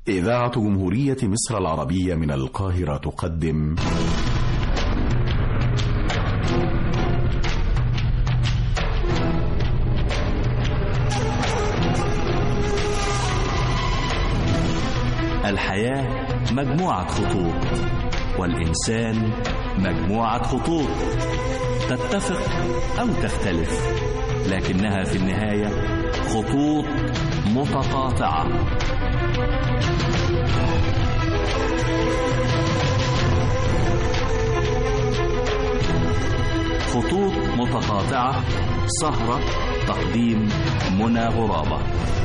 إذاعة جمهورية مصر العربية من القاهرة تقدم الحياة مجموعة خطوط والإنسان مجموعة خطوط تتفق أو تختلف لكنها في النهاية خطوط متقاطعة خطوط متقاطعة سهرة تقديم منى غرابة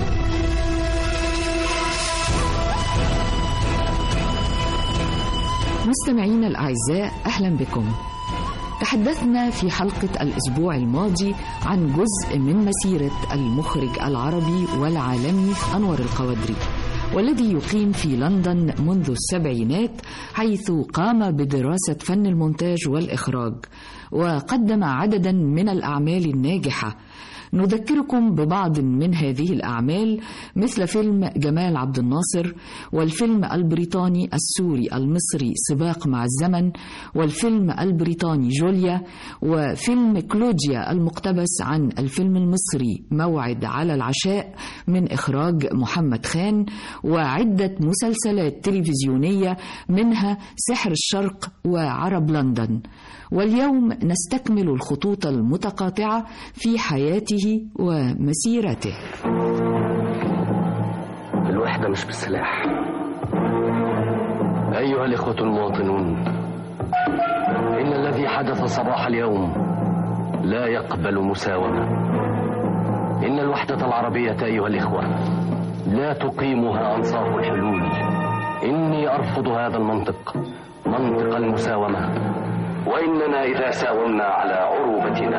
مستمعينا الأعزاء أهلا بكم تحدثنا في حلقة الأسبوع الماضي عن جزء من مسيرة المخرج العربي والعالمي أنور القوادري والذي يقيم في لندن منذ السبعينات حيث قام بدراسة فن المونتاج والإخراج وقدم عددا من الأعمال الناجحة نذكركم ببعض من هذه الأعمال مثل فيلم جمال عبد الناصر والفيلم البريطاني السوري المصري سباق مع الزمن والفيلم البريطاني جوليا وفيلم كلوديا المقتبس عن الفيلم المصري موعد على العشاء من إخراج محمد خان وعدة مسلسلات تلفزيونية منها سحر الشرق وعرب لندن واليوم نستكمل الخطوط المتقاطعة في حياته ومسيرته الوحدة مش بالسلاح أيها الإخوة المواطنون إن الذي حدث صباح اليوم لا يقبل مساومة إن الوحدة العربية أيها الإخوة لا تقيمها أنصاف الحلول إني أرفض هذا المنطق منطق المساومة وإننا إذا ساومنا على عروبتنا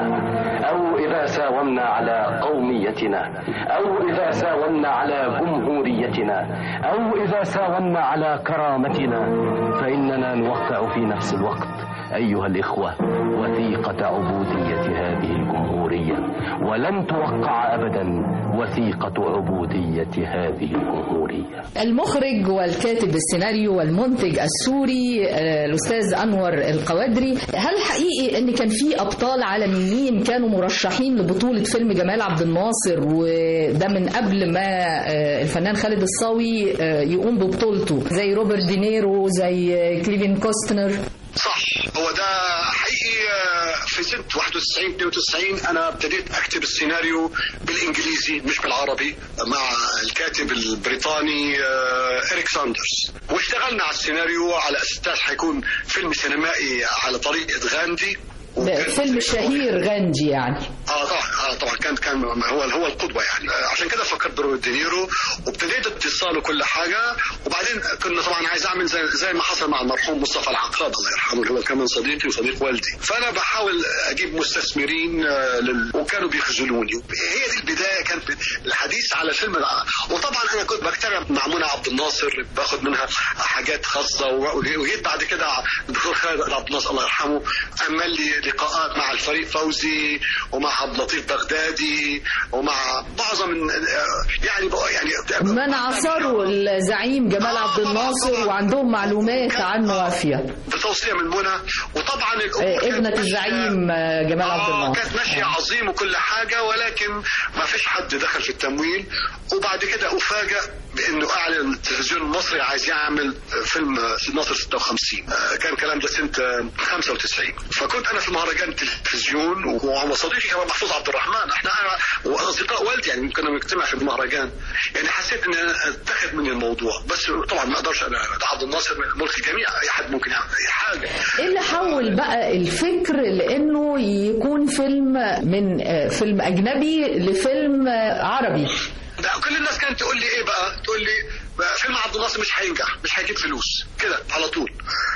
أو إذا ساومنا على قوميتنا أو إذا ساومنا على جمهوريتنا أو إذا ساومنا على كرامتنا فإننا نوقع في نفس الوقت أيها الإخوة وثيقة عبودية هذه الجمهورية ولن توقع أبدا وثيقة عبودية هذه الجمهورية المخرج والكاتب السيناريو والمنتج السوري آه، الأستاذ أنور القوادري هل حقيقي أن كان في أبطال عالميين كانوا مرشحين لبطولة فيلم جمال عبد الناصر وده من قبل ما آه، الفنان خالد الصاوي آه، يقوم ببطولته زي روبرت دينيرو زي آه، كليفين كوستنر صح هو ده حقيقي آه، في سنة 91 92 أنا ابتديت أكتب السيناريو بالإنجليزي مش بالعربي مع الكاتب البريطاني آه، إريك ساندرز واشتغلنا على السيناريو على أساس حيكون فيلم سينمائي على طريقة غاندي ده وكان- فيلم شهير غاندي يعني اه طبعا اه طبعا كان كان هو هو القدوه يعني آه، عشان كده فكرت بروبرت دينيرو وابتديت اتصال وكل حاجه وبعدين كنا طبعا عايز اعمل زي زي ما حصل مع المرحوم مصطفى العقاد الله يرحمه اللي هو كمان صديقي وصديق والدي فانا بحاول اجيب مستثمرين آه، لل... وكانوا بيخذلوني هي دي البدايه كانت الحديث على فيلم الع- وطبعا انا كنت بكتب مع منى عبد الناصر باخد منها حاجات خاصه و- وجيت بعد كده الدكتور خالد عبد الناصر الله يرحمه عمل لي لقاءات مع الفريق فوزي ومع عبد اللطيف بغدادي ومع معظم ال- يعني بقى- يعني من عاصروا الزعيم جمال عبد الناصر وعندهم معلومات عنه وافية بتوصيه من منى وطبعا الام آه، كانت ابنة ماشية- الزعيم آه، جمال عبد آه، الناصر كانت ماشيه عظيم وكل حاجه ولكن ما فيش حد دخل في التمويل وبعد كده افاجئ بانه اعلن التلفزيون المصري عايز يعمل فيلم ناصر 56 آه، كان الكلام ده سنه آه، 95 فكنت انا في مهرجان التلفزيون وهو صديقي كمان محفوظ عبد الرحمن احنا أنا واصدقاء والدي يعني كنا بنجتمع في المهرجان يعني حسيت ان انا اتخذ مني الموضوع بس طبعا ما اقدرش انا ده عبد الناصر ملك الجميع اي حد ممكن يعمل اي حاجه ايه اللي حول بقى الفكر لانه يكون فيلم من آه، فيلم اجنبي لفيلم آه، عربي ده كل الناس كانت تقول لي ايه بقى تقول لي بقى فيلم عبد الناصر مش هينجح مش هيجيب فلوس كده على طول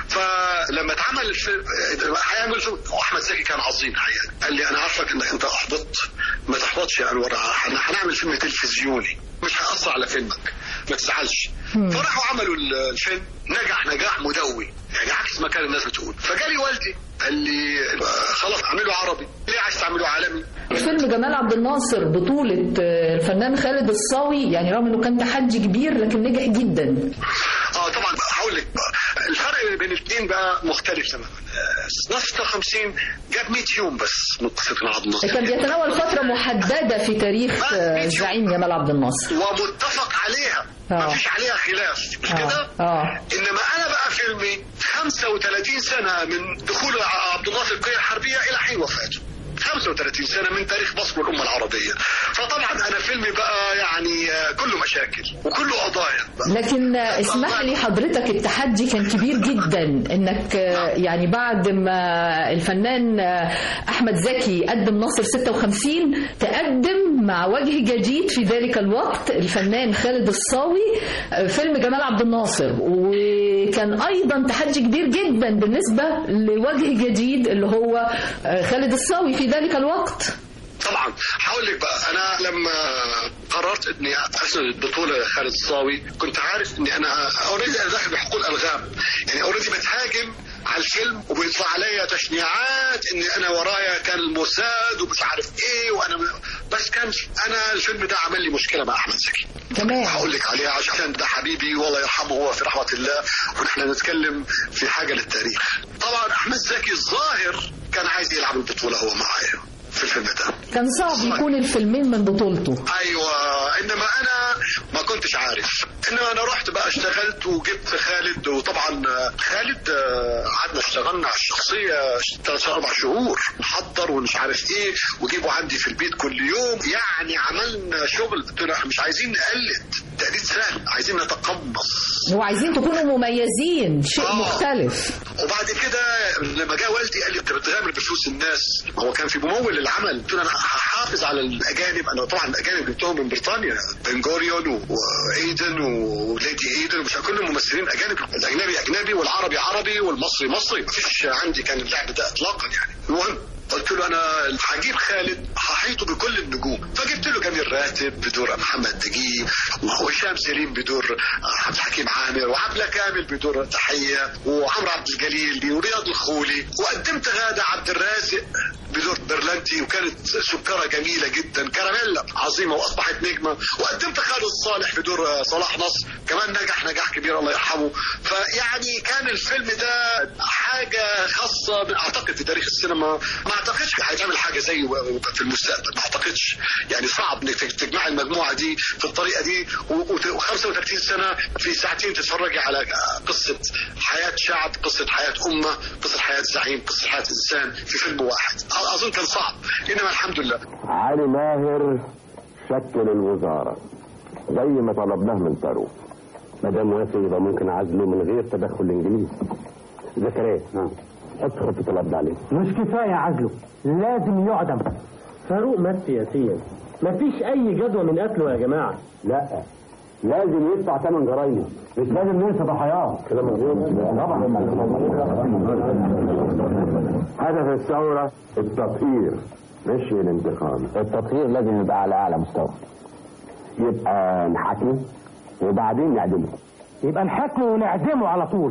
فلما اتعمل الفيلم هيعمل فيلم واحمد زكي كان عظيم الحقيقه قال لي انا عارفك انك انت احبطت ما تحبطش يا انور هن- هنعمل فيلم تلفزيوني مش هيأثر على فيلمك ما تزعلش فراحوا عملوا ال- الفيلم نجح نجاح مدوي يعني عكس ما كان الناس بتقول فجالي والدي قال لي آه، خلاص اعمله عربي ليه عايز تعمله عالمي فيلم جمال عبد الناصر بطولة آه، الفنان خالد الصاوي يعني رغم انه كان تحدي كبير لكن نجح جدا اه طبعا هقول لك بقى الفرق بين الاثنين بقى مختلف تماما آه، نص 56 جاب 100 يوم بس من قصه جمال عبد الناصر كان بيتناول فترة محددة في تاريخ آه، الزعيم جمال عبد الناصر ومتفق عليها ما آه. فيش عليها خلاف مش آه، كده؟ آه. انما انا بقى فيلمي 35 سنه من دخول عبد الناصر القيادة الحربيه الى حين وفاته 35 سنه من تاريخ مصر والامه العربيه فطبعا انا فيلمي بقى يعني آه، كله مشاكل وكله قضايا بقى. لكن آه، اسمح لي حضرتك التحدي كان كبير جدا انك آه، يعني بعد ما الفنان آه، احمد زكي قدم ناصر 56 تقدم مع وجه جديد في ذلك الوقت الفنان خالد الصاوي آه، فيلم جمال عبد الناصر وكان ايضا تحدي كبير جدا بالنسبه لوجه جديد اللي هو آه، خالد الصاوي في ذلك الوقت طبعا هقول لك بقى انا لما قررت اني اسند البطوله خالد الصاوي كنت عارف اني انا اوريدي انا داخل بحقول الغام يعني اوريدي بتهاجم على الفيلم وبيطلع عليا تشنيعات اني انا ورايا كان الموساد ومش عارف ايه وانا بس كان انا الفيلم ده عمل لي مشكله مع احمد زكي تمام هقول لك عليها عشان ده حبيبي والله يرحمه هو في رحمه الله ونحن نتكلم في حاجه للتاريخ طبعا احمد زكي الظاهر كان عايز يلعب البطوله هو معايا في الفيلم ده كان صعب يكون الفيلمين من بطولته ايوه انما انا ما كنتش عارف انما انا رحت بقى اشتغلت وجبت خالد وطبعا خالد آه، قعدنا اشتغلنا على الشخصيه ثلاث اربع شهور نحضر ومش عارف ايه وجيبه عندي في البيت كل يوم يعني عملنا شغل قلت له احنا مش عايزين نقلد تقليد سهل عايزين نتقمص وعايزين تكونوا مميزين شيء آه. مختلف وبعد كده لما جاء والدي قال لي انت بتغامر بفلوس الناس هو كان في ممول للعمل قلت له انا هحافظ على الاجانب انا طبعا الاجانب جبتهم من بريطانيا بنجوريون و- وايدن وليدي ايدن مش كل الممثلين اجانب الاجنبي اجنبي والعربي عربي والمصري مصري مفيش عندي كان اللعب ده اطلاقا يعني المهم قلت له انا هجيب خالد هحيطه بكل النجوم فجبت له جميل راتب بدور محمد نجيب وهشام سليم بدور عبد الحكيم عامر وعبله كامل بدور تحيه وعمرو عبد الجليل ورياض الخولي وقدمت غاده عبد الرازق بدور برلنتي وكانت سكره جميله جدا كراميلا عظيمه واصبحت نجمه وقدمت خالد صالح في دور صلاح نصر كمان نجح نجاح كبير الله يرحمه فيعني كان الفيلم ده حاجه خاصه اعتقد في تاريخ السينما ما اعتقدش هيتعمل حاجه زيه في المستقبل ما اعتقدش يعني صعب انك تجمع المجموعه دي في الطريقه دي و35 سنه في ساعتين تتفرجي على قصه حياه شعب قصه حياه امه قصه حياه زعيم قصه حياه انسان في فيلم واحد اظن كان صعب انما الحمد لله علي ماهر شكل الوزارة زي ما طلبناه من فاروق ما دام وافق يبقى ممكن عزله من غير تدخل الانجليز زكريا نعم حط خطة القبض عليه مش كفاية عزله لازم يعدم فاروق مات سياسيا مفيش أي جدوى من قتله يا جماعة لا لازم يدفع ثمن جرايمه مش لازم ننسى ضحاياه كده مظبوط طبعا هدف الثورة التطهير مش الانتقام التطهير لازم يبقى على أعلى مستوى يبقى نحاكمه وبعدين نعدمه يبقى نحاكمه ونعدمه على طول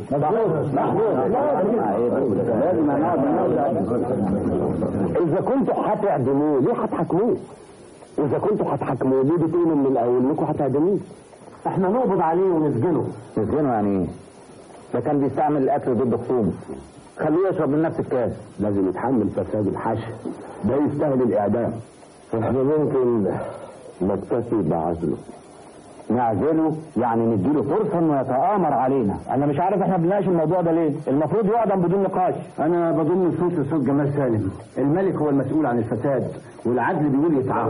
إذا كنتوا هتعدموه ليه هتحاكموه؟ إذا كنتوا هتحاكموه ليه بتقولوا من الأول إنكم هتعدموه؟ احنا نقبض عليه ونسجنه نسجنه يعني إيه؟ ده كان بيستعمل الأكل ضد خصومه خليه يشرب من نفس الكاس لازم يتحمل فساد الحشر ده يستاهل الإعدام إحنا ممكن نكتفي بعزله نعزله يعني نديله فرصة انه يتآمر علينا انا مش عارف احنا بنناقش الموضوع ده ليه المفروض يعدم بدون نقاش انا بضم صوت لصوت جمال سالم الملك هو المسؤول عن الفساد والعدل بيقول يتعاقب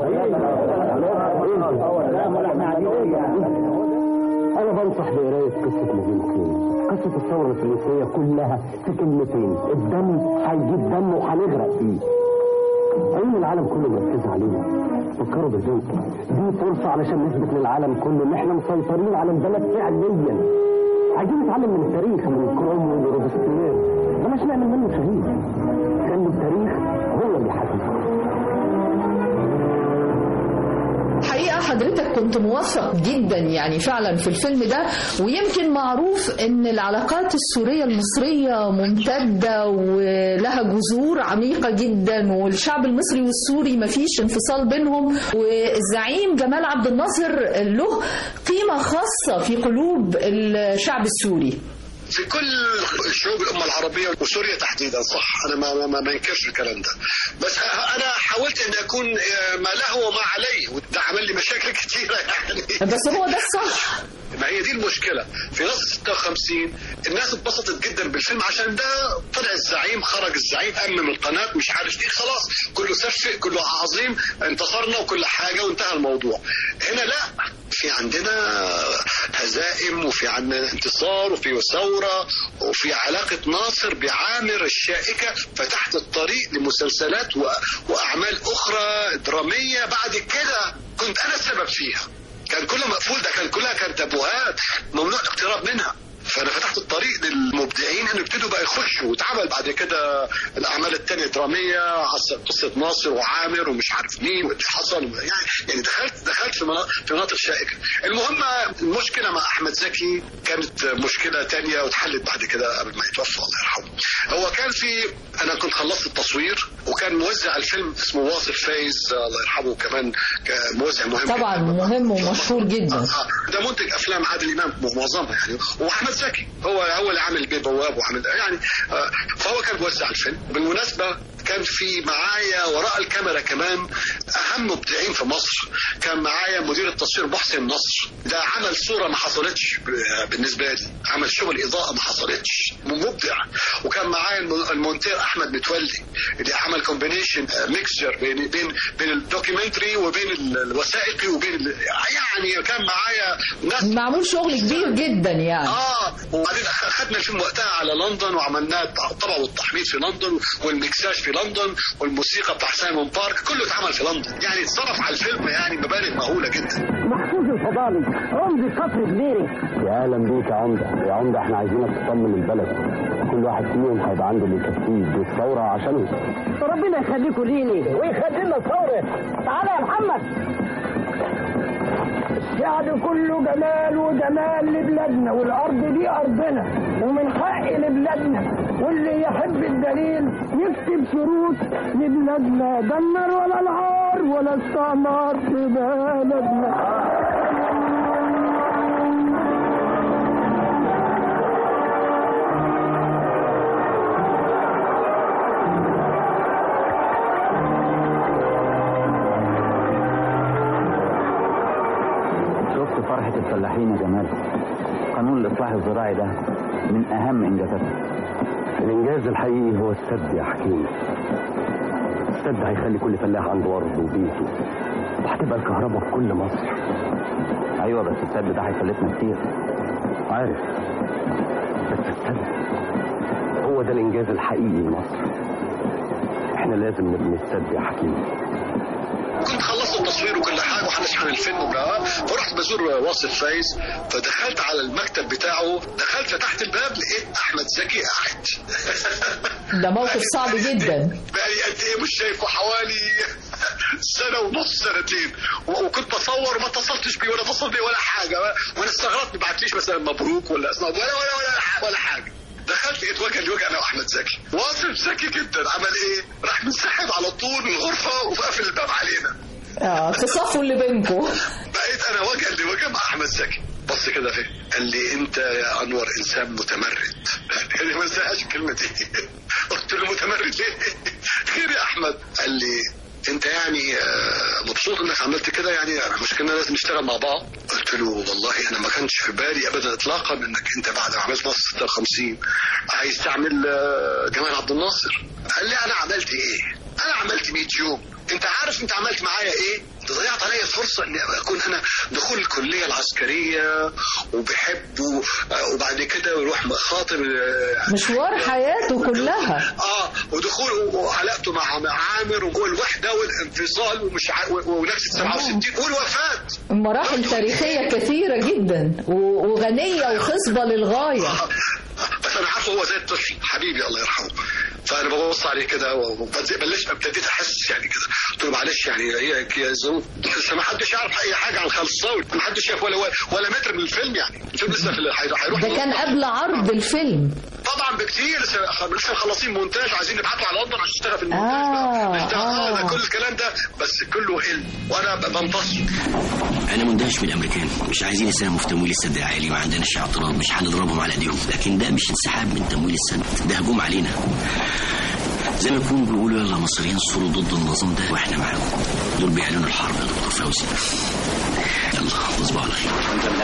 انا بنصح بقرايه قصه نجيب كيني قصه الثوره الفرنسيه كلها في كلمتين الدم هيجيب دم وهنغرق فيه عيون العالم كله مركز علينا فكروا بذوق دي فرصة علشان نثبت للعالم كله ان احنا مسيطرين على البلد فعليا عايزين نتعلم من التاريخ من كروم وروبسبيير بلاش نعمل منه شهيد خلي التاريخ هو اللي يحاسب حقيقة حضرتك كنت موفق جدا يعني فعلا في الفيلم ده ويمكن معروف ان العلاقات السورية المصرية ممتدة ولها جذور عميقة جدا والشعب المصري والسوري مفيش انفصال بينهم والزعيم جمال عبد الناصر له قيمة خاصة في قلوب الشعب السوري في كل شعوب الامه العربيه وسوريا تحديدا صح انا ما ما, ما انكرش الكلام ده بس انا حاولت ان اكون ما له وما عليه وده عمل لي مشاكل كثيره يعني بس هو ده الصح ما هي دي المشكله في نص 56 الناس اتبسطت جدا بالفيلم عشان ده طلع الزعيم خرج الزعيم امم القناه مش عارف ايه خلاص كله صفق كله عظيم انتصرنا وكل حاجه وانتهى الموضوع هنا لا في عندنا هزائم وفي عندنا انتصار وفي ثوره وفي علاقه ناصر بعامر الشائكه فتحت الطريق لمسلسلات و... واعمال اخرى دراميه بعد كده كنت انا السبب فيها كان كلها مقفول ده كان كلها كانت ابوهات ممنوع الاقتراب منها فانا فتحت الطريق للمبدعين انه يبتدوا بقى يخشوا واتعمل بعد كده الاعمال الثانيه دراميه قصه ناصر وعامر ومش عارف مين واللي حصل يعني يعني دخلت دخلت في مناطق في مناطق شائكه المهم المشكله مع احمد زكي كانت مشكله ثانيه واتحلت بعد كده قبل ما يتوفى الله يرحمه هو كان في انا كنت خلصت التصوير وكان موزع الفيلم اسمه واصل فايز الله يرحمه كمان موزع مهم طبعا مهم ومشهور جدا ده منتج افلام عادل امام معظمها يعني واحمد زكي هو هو اللي عامل بيه بواب وعامل يعني فهو كان بيوزع الفيلم بالمناسبه كان في معايا وراء الكاميرا كمان اهم مبدعين في مصر كان معايا مدير التصوير محسن نصر ده عمل صوره ما حصلتش بالنسبه لي عمل شغل اضاءه ما حصلتش مبدع وكان معايا المونتير احمد متولي اللي عمل كومبينيشن ميكسشر بين بين بين الدوكيومنتري وبين الوثائقي وبين يعني كان معايا ناس معمول شغل كبير جدا يعني اه وبعدين اخذنا الفيلم وقتها على لندن وعملناه طبعا والتحميض في لندن والمكساج في لندن والموسيقى بتاع سايمون بارك كله اتعمل في لندن يعني اتصرف على الفيلم يعني مبالغ مهوله جدا محفوظ الفضالي رمزي قطر كبيري يا اهلا بيك يا عمده يا عمده احنا عايزينك تطمن البلد كل واحد فيهم هيبقى عنده اللي يكفيه دي الثوره عشانه ربنا يخليكوا ليني ويخلي لنا الثوره تعالى يا محمد الشعب كله جمال وجمال لبلادنا والارض دي ارضنا ومن حق لبلادنا واللي يحب الدليل يكتب شروط لبلادنا ده النار ولا العار ولا استعمار في بلدنا شفت فرحة الفلاحين يا جمال قانون الإصلاح الزراعي ده من أهم إنجازاتنا الإنجاز الحقيقي هو السد يا حكيم السد هيخلي كل فلاح عنده أرض وبيته وهتبقى الكهرباء في كل مصر أيوة بس السد ده هيكلفنا كتير عارف بس السد هو ده الإنجاز الحقيقي لمصر احنا لازم نبني السد يا حكيم كنت خلصت التصوير وكل حاجه وهنشحن الفيلم وبقى فرحت بزور واصل فايز فدخلت على المكتب بتاعه دخلت فتحت الباب لقيت احمد زكي قاعد ده موقف صعب جدا بقالي قد ايه مش شايفه حوالي سنه ونص سنتين و- وكنت بصور وما اتصلتش بيه ولا اتصل بيه ولا حاجه وانا استغربت ما بعتليش مثلا مبروك ولا اسمع ولا ولا ولا ولا حاجه دخلت لقيت وجه لوجه انا واحمد زكي واصف ذكي جدا عمل ايه؟ راح منسحب على طول من الغرفه وقافل الباب علينا اه تصفوا اللي بينكم بقيت انا وجها لوجه مع احمد زكي بص كده فين قال لي انت يا انور انسان متمرد يعني ما انساهاش الكلمه دي قلت له متمرد ليه خير يا احمد قال لي انت يعني آه، مبسوط انك عملت كده يعني مش كنا لازم نشتغل مع بعض قلت له والله انا ما كانش في بالي ابدا اطلاقا انك انت بعد ما عملت نص 56 عايز تعمل آه، جمال عبد الناصر قال لي انا عملت ايه انا عملت 100 يوم انت عارف انت عملت معايا ايه انت ضيعت عليا فرصه ان اكون انا دخول الكليه العسكريه وبحب و- آه، وبعد كده يروح خاطر آه، مشوار حياته كلها اه ودخول وعلاقته مع مع عامر والوحده والانفصال ومش ع... و- ونكسه 67 والوفاه مراحل تاريخية كثيرة جدا و- وغنية وخصبة للغاية بس انا عارفه هو زي الطفل حبيبي الله يرحمه فانا ببص عليه كده وبلش ابتديت احس يعني كده قلت له معلش يعني هي هي ظروف لسه ما حدش يعرف اي حاجه عن خالد الصاوي ما حدش شاف ولا ولا متر من الفيلم يعني الفيلم لسه في ال- هيروح ده كان قبل عرض الفيلم طبعا بكتير لسه لسه مخلصين مونتاج عايزين نبعته على لندن عشان يشتغل في المونتاج آه، ده نشتغل- آه. ده كل الكلام ده بس كله علم وانا ب- بنتصر انا مندهش من الامريكان مش عايزين يساهموا في تمويل السد العالي ما عندناش اعتراض مش هنضربهم على ايديهم لكن ده مش انسحاب من تمويل السد ده هجوم علينا زي ما يكونوا بيقولوا يلا مصريين صوروا ضد النظام ده واحنا معاهم دول بيعلنوا الحرب يا دكتور فوزي يلا تصبحوا على خير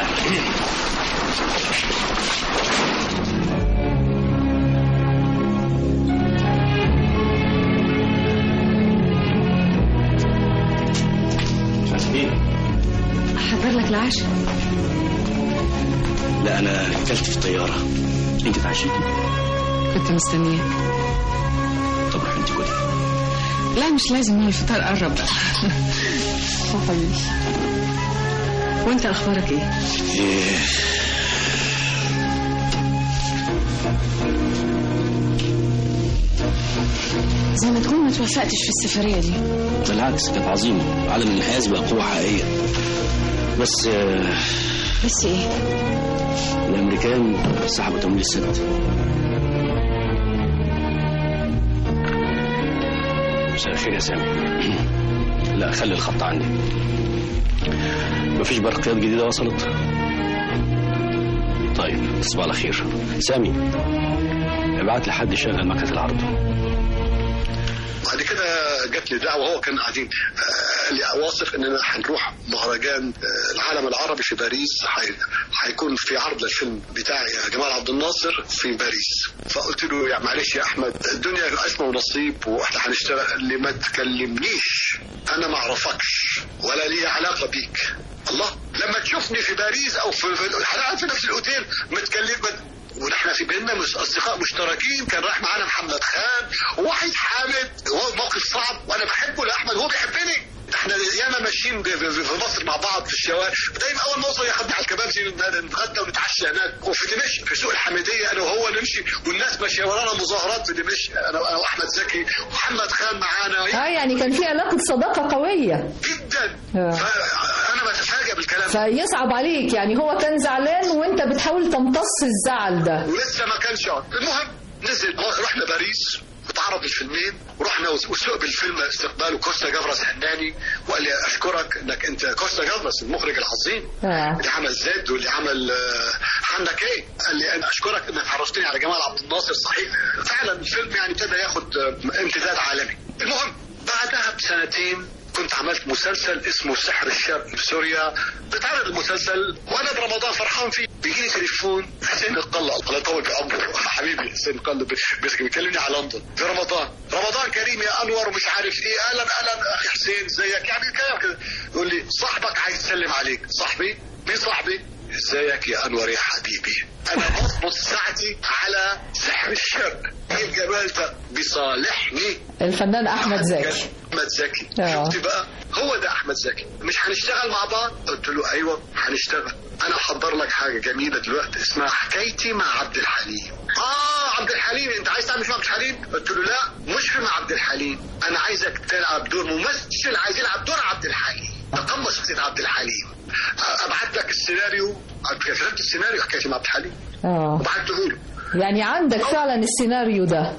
احضر لك العشاء لا انا اكلت في الطياره انت اتعشيتي كنت مستنياك طب روحي انت كلي لا مش لازم هو الفطار قرب يا حبيبي وانت اخبارك ايه إيه. زي ما تكون ما توفقتش في السفريه دي بالعكس كانت عظيمه عالم الانحياز بقى قوه حقيقيه بس آه، بس ايه الامريكان سحبوا تمويل السد مساء الخير يا سامي لا خلي الخط عندي مفيش برقيات جديدة وصلت طيب تصبح على خير سامي ابعت لحد يشغل مكنة العرض بعد كده جات لي دعوه هو كان قاعدين آه، قال لي واصف اننا هنروح مهرجان آه، العالم العربي في باريس هي- هيكون في عرض للفيلم بتاعي يا جمال عبد الناصر في باريس فقلت له يا معلش يا احمد الدنيا اسمه ونصيب واحنا هنشتغل قال لي ما تكلمنيش انا ما اعرفكش ولا لي علاقه بيك الله لما تشوفني في باريس او في في الحلقات في نفس الاوتيل متكلم ونحن في بيننا مش اصدقاء مشتركين كان رايح معانا محمد خان ووحيد حامد هو موقف صعب وانا بحبه لاحمد هو بيحبني احنا ياما ماشيين ب- ب- في مصر مع بعض في الشوارع دايما اول ما اوصل ياخدني على الكبابجي نتغدى ونتعشى هناك وفي دمشق في سوق الحميديه انا وهو نمشي والناس ماشيه ورانا مظاهرات في دمشق انا انا واحمد زكي ومحمد خان معانا اه يعني كان في علاقه صداقه قويه جدا آه. فانا بتفاجئ بالكلام ده فيصعب عليك يعني هو كان زعلان وانت بتحاول تمتص الزعل ده ولسه ما كانش عارف. المهم نزل رحنا باريس واتعرض الفيلمين ورحنا وسوق بالفيلم استقباله كوستا جافرس حناني وقال لي اشكرك انك انت كوستا جافرس المخرج العظيم آه. اللي عمل زد واللي عمل آه، حنك ايه قال لي انا اشكرك انك عرفتني على جمال عبد الناصر صحيح فعلا الفيلم يعني ابتدى ياخد آه، امتداد عالمي المهم بعدها بسنتين كنت عملت مسلسل اسمه سحر الشاب في سوريا بتعرض المسلسل وانا برمضان فرحان فيه بيجيني تليفون حسين القلة الله يطول بعمره حبيبي حسين القلة بي- بي- بيكلمني على لندن في رمضان رمضان كريم يا انور ومش عارف ايه اهلا اهلا اخي حسين زيك يعني كلام كده يقول لي صاحبك عايز يسلم عليك صاحبي مين صاحبي ازيك يا انور يا حبيبي انا بظبط ساعتي على سحر الشاب ايه الجمال ده بيصالحني الفنان احمد زكي احمد زكي آه. شفتي بقى هو ده احمد زكي مش هنشتغل مع بعض قلت له ايوه هنشتغل انا احضر لك حاجه جميله دلوقتي اسمها حكايتي مع عبد الحليم اه عبد الحليم انت عايز تعمل فيلم عبد الحليم قلت له لا مش فيلم عبد الحليم انا عايزك تلعب دور ممثل عايز يلعب دور عبد الحليم تقمص شخصيه عبد الحليم آه، ابعت لك السيناريو كتبت السيناريو حكايتي مع عبد الحليم اه وبعته له يعني عندك فعلا السيناريو ده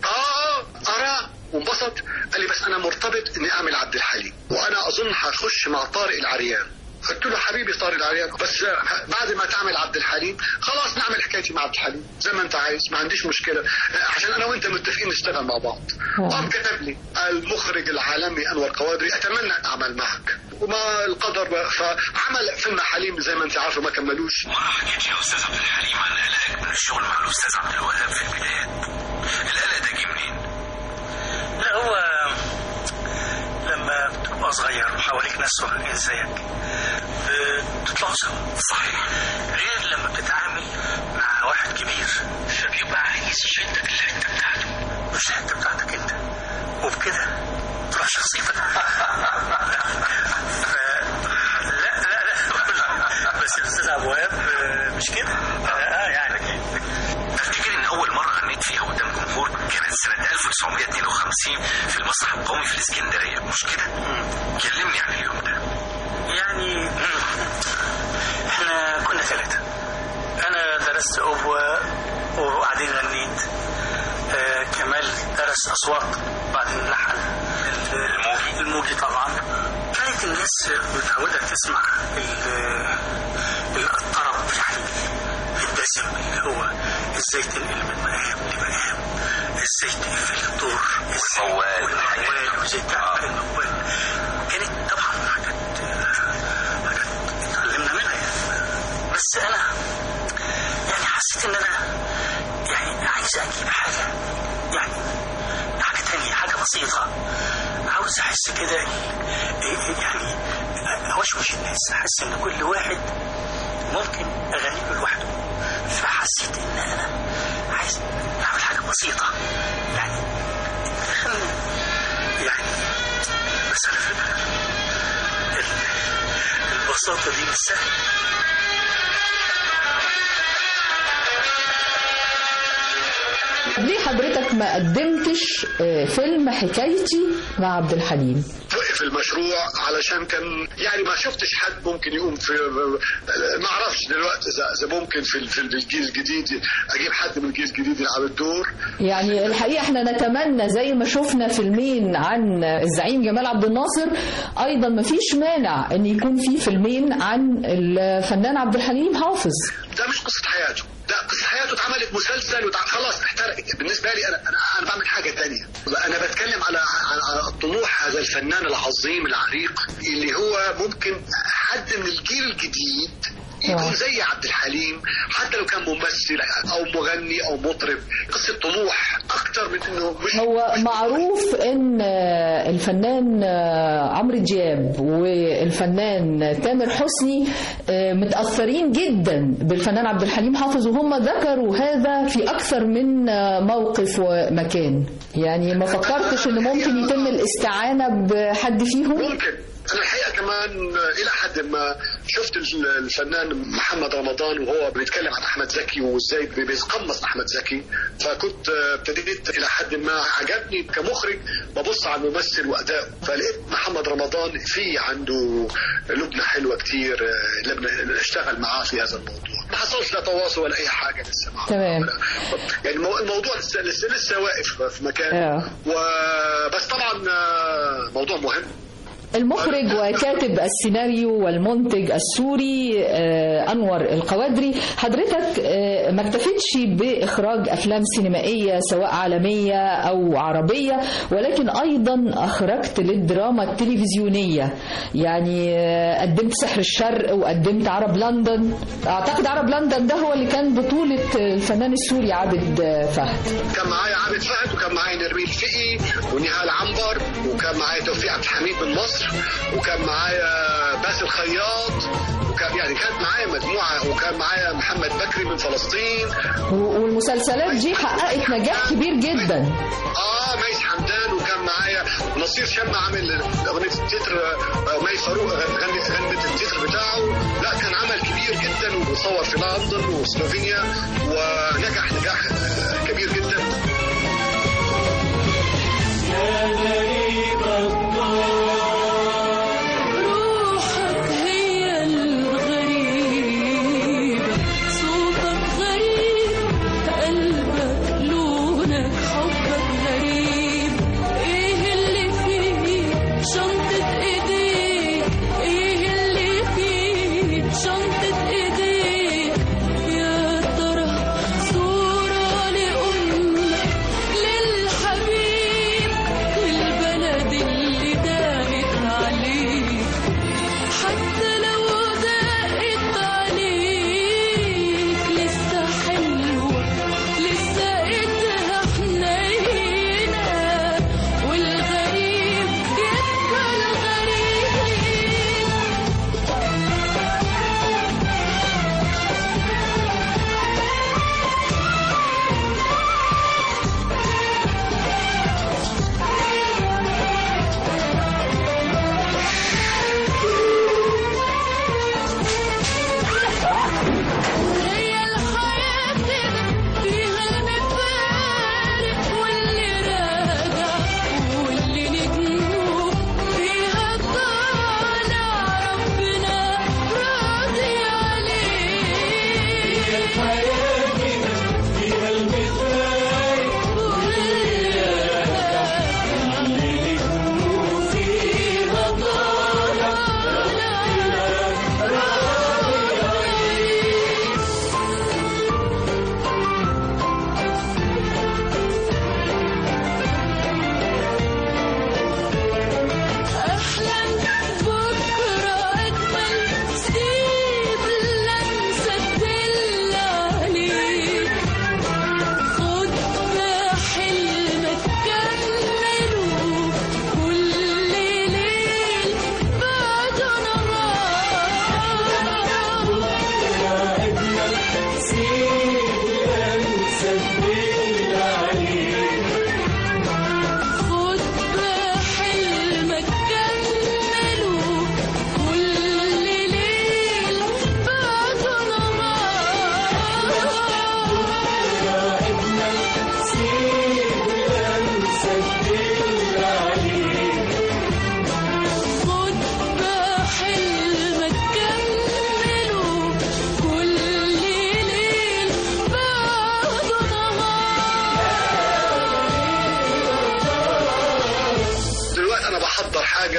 اه ارى وانبسط قال لي بس انا مرتبط اني اعمل عبد الحليم وانا اظن هخش مع طارق العريان قلت له حبيبي طارق العريان بس بعد ما تعمل عبد الحليم خلاص نعمل حكايتي مع عبد الحليم زي ما انت عايز ما عنديش مشكله عشان انا وانت متفقين نشتغل مع بعض قام كتب لي المخرج العالمي انور قوادري اتمنى ان اعمل معك وما القدر بقى. فعمل فيلم حليم زي ما انت عارفه ما كملوش ما حكيتش يا استاذ عبد الحليم عن قلقك من الشغل مع الاستاذ عبد الوهاب في البدايات القلق ده جه منين؟ لا هو لما بتبقى صغير وحواليك ناس صغيرين زيك بتطلعوا سوا صحيح غير لما بتتعامل مع واحد كبير فبيبقى عايز يشدك الحته بتاعته مش الحته بتاعتك انت وبكده تروح شخصيتك ف... لا لا لا بس الاستاذ ابو وهاب آه، مش كده اه يعني تفتكر ان اول مره غنيت فيها قدام جمهور كانت سنه 1952 في المسرح القومي في الاسكندريه مش كده؟ كلمني عن اليوم ده يعني احنا كنا ثلاثه انا درست اوبوا وبعدين غنيت آه كمال درس اصوات بعدين لحن الموجي الموجي طبعا كانت الناس متعوده تسمع ال- الطرب يعني الدسم اللي هو ازاي تنقل من مقام لمقام ازاي تقفل الدور والموال والموال وازاي تعمل الموال كانت طبعا حاجات حاجات اتعلمنا منها يعني بس انا يعني حسيت ان انا يعني عايز اجيب حاجه يعني حاجه تانية حاجه بسيطه عاوز احس كده يعني اوشوش الناس احس ان كل واحد ممكن اغني له لوحده فحسيت ان انا عايز اعمل حاجه بسيطه يعني دخلني يعني بس على فكره ال- البساطه دي مش سهله ليه حضرتك ما قدمتش آه، فيلم حكايتي مع عبد الحليم وقف المشروع علشان كان يعني ما شفتش حد ممكن يقوم في ما اعرفش دلوقتي اذا اذا ممكن في ال- في الجيل الجديد اجيب حد من الجيل الجديد يلعب الدور يعني الحقيقة احنا نتمنى زي ما شفنا فيلمين عن الزعيم جمال عبد الناصر ايضا ما فيش مانع ان يكون في فيلمين عن الفنان عبد الحليم حافظ ده مش قصه حياته ده قصه حياته اتعملت مسلسل وتع... خلاص احترقت بالنسبه لي انا انا, أنا بعمل حاجه تانية انا بتكلم على على على طموح هذا الفنان العظيم العريق اللي هو ممكن حد من الجيل الجديد يكون زي عبد الحليم حتى لو كان ممثل او مغني او مطرب قصه طموح اكتر من انه مش هو معروف ان آه، الفنان آه، عمرو دياب والفنان تامر حسني آه، متأثرين جدا بالفنان عبد الحليم حافظ وهم ذكروا هذا في أكثر من آه، موقف ومكان يعني ما فكرتش ان ممكن يتم الاستعانة بحد فيهم ممكن انا الحقيقه كمان الى حد ما شفت الفنان محمد رمضان وهو بيتكلم عن احمد زكي وازاي بيتقمص احمد زكي فكنت ابتديت الى حد ما عجبني كمخرج ببص على الممثل وادائه فلقيت محمد رمضان في عنده لبنه حلوه كتير لبنه اشتغل معاه في هذا الموضوع ما حصلش لا تواصل ولا اي حاجه لسه معاه تمام يعني المو- الموضوع لسه لسه, لسه واقف في مكان آه. وبس طبعا آه، موضوع مهم المخرج وكاتب السيناريو والمنتج السوري آه، أنور القوادري حضرتك آه، ما اكتفيتش بإخراج أفلام سينمائية سواء عالمية أو عربية ولكن أيضا أخرجت للدراما التلفزيونية يعني آه، قدمت سحر الشرق وقدمت عرب لندن أعتقد عرب لندن ده هو اللي كان بطولة الفنان السوري عابد آه، فهد كان معايا عابد فهد وكان معايا نرمين فقي ونهال عنبر وكان معايا توفيق عبد الحميد من مصر وكان معايا باسل خياط وكان يعني كانت معايا مجموعه وكان معايا محمد بكري من فلسطين و- والمسلسلات دي حققت نجاح كبير جدا اه ميس حمدان وكان معايا نصير شمع عامل اغنيه التتر آه، مي فاروق غنت غنت التتر بتاعه لا كان عمل كبير جدا وصور في لندن وسلوفينيا ونجح نجاح آه، كبير جدا روحك هي الغريبة صوتك غريب قلبك لونك حبك غريب ايه اللي فيه شنطة ايديك ايه اللي فيه شنطة ايديك يا ترى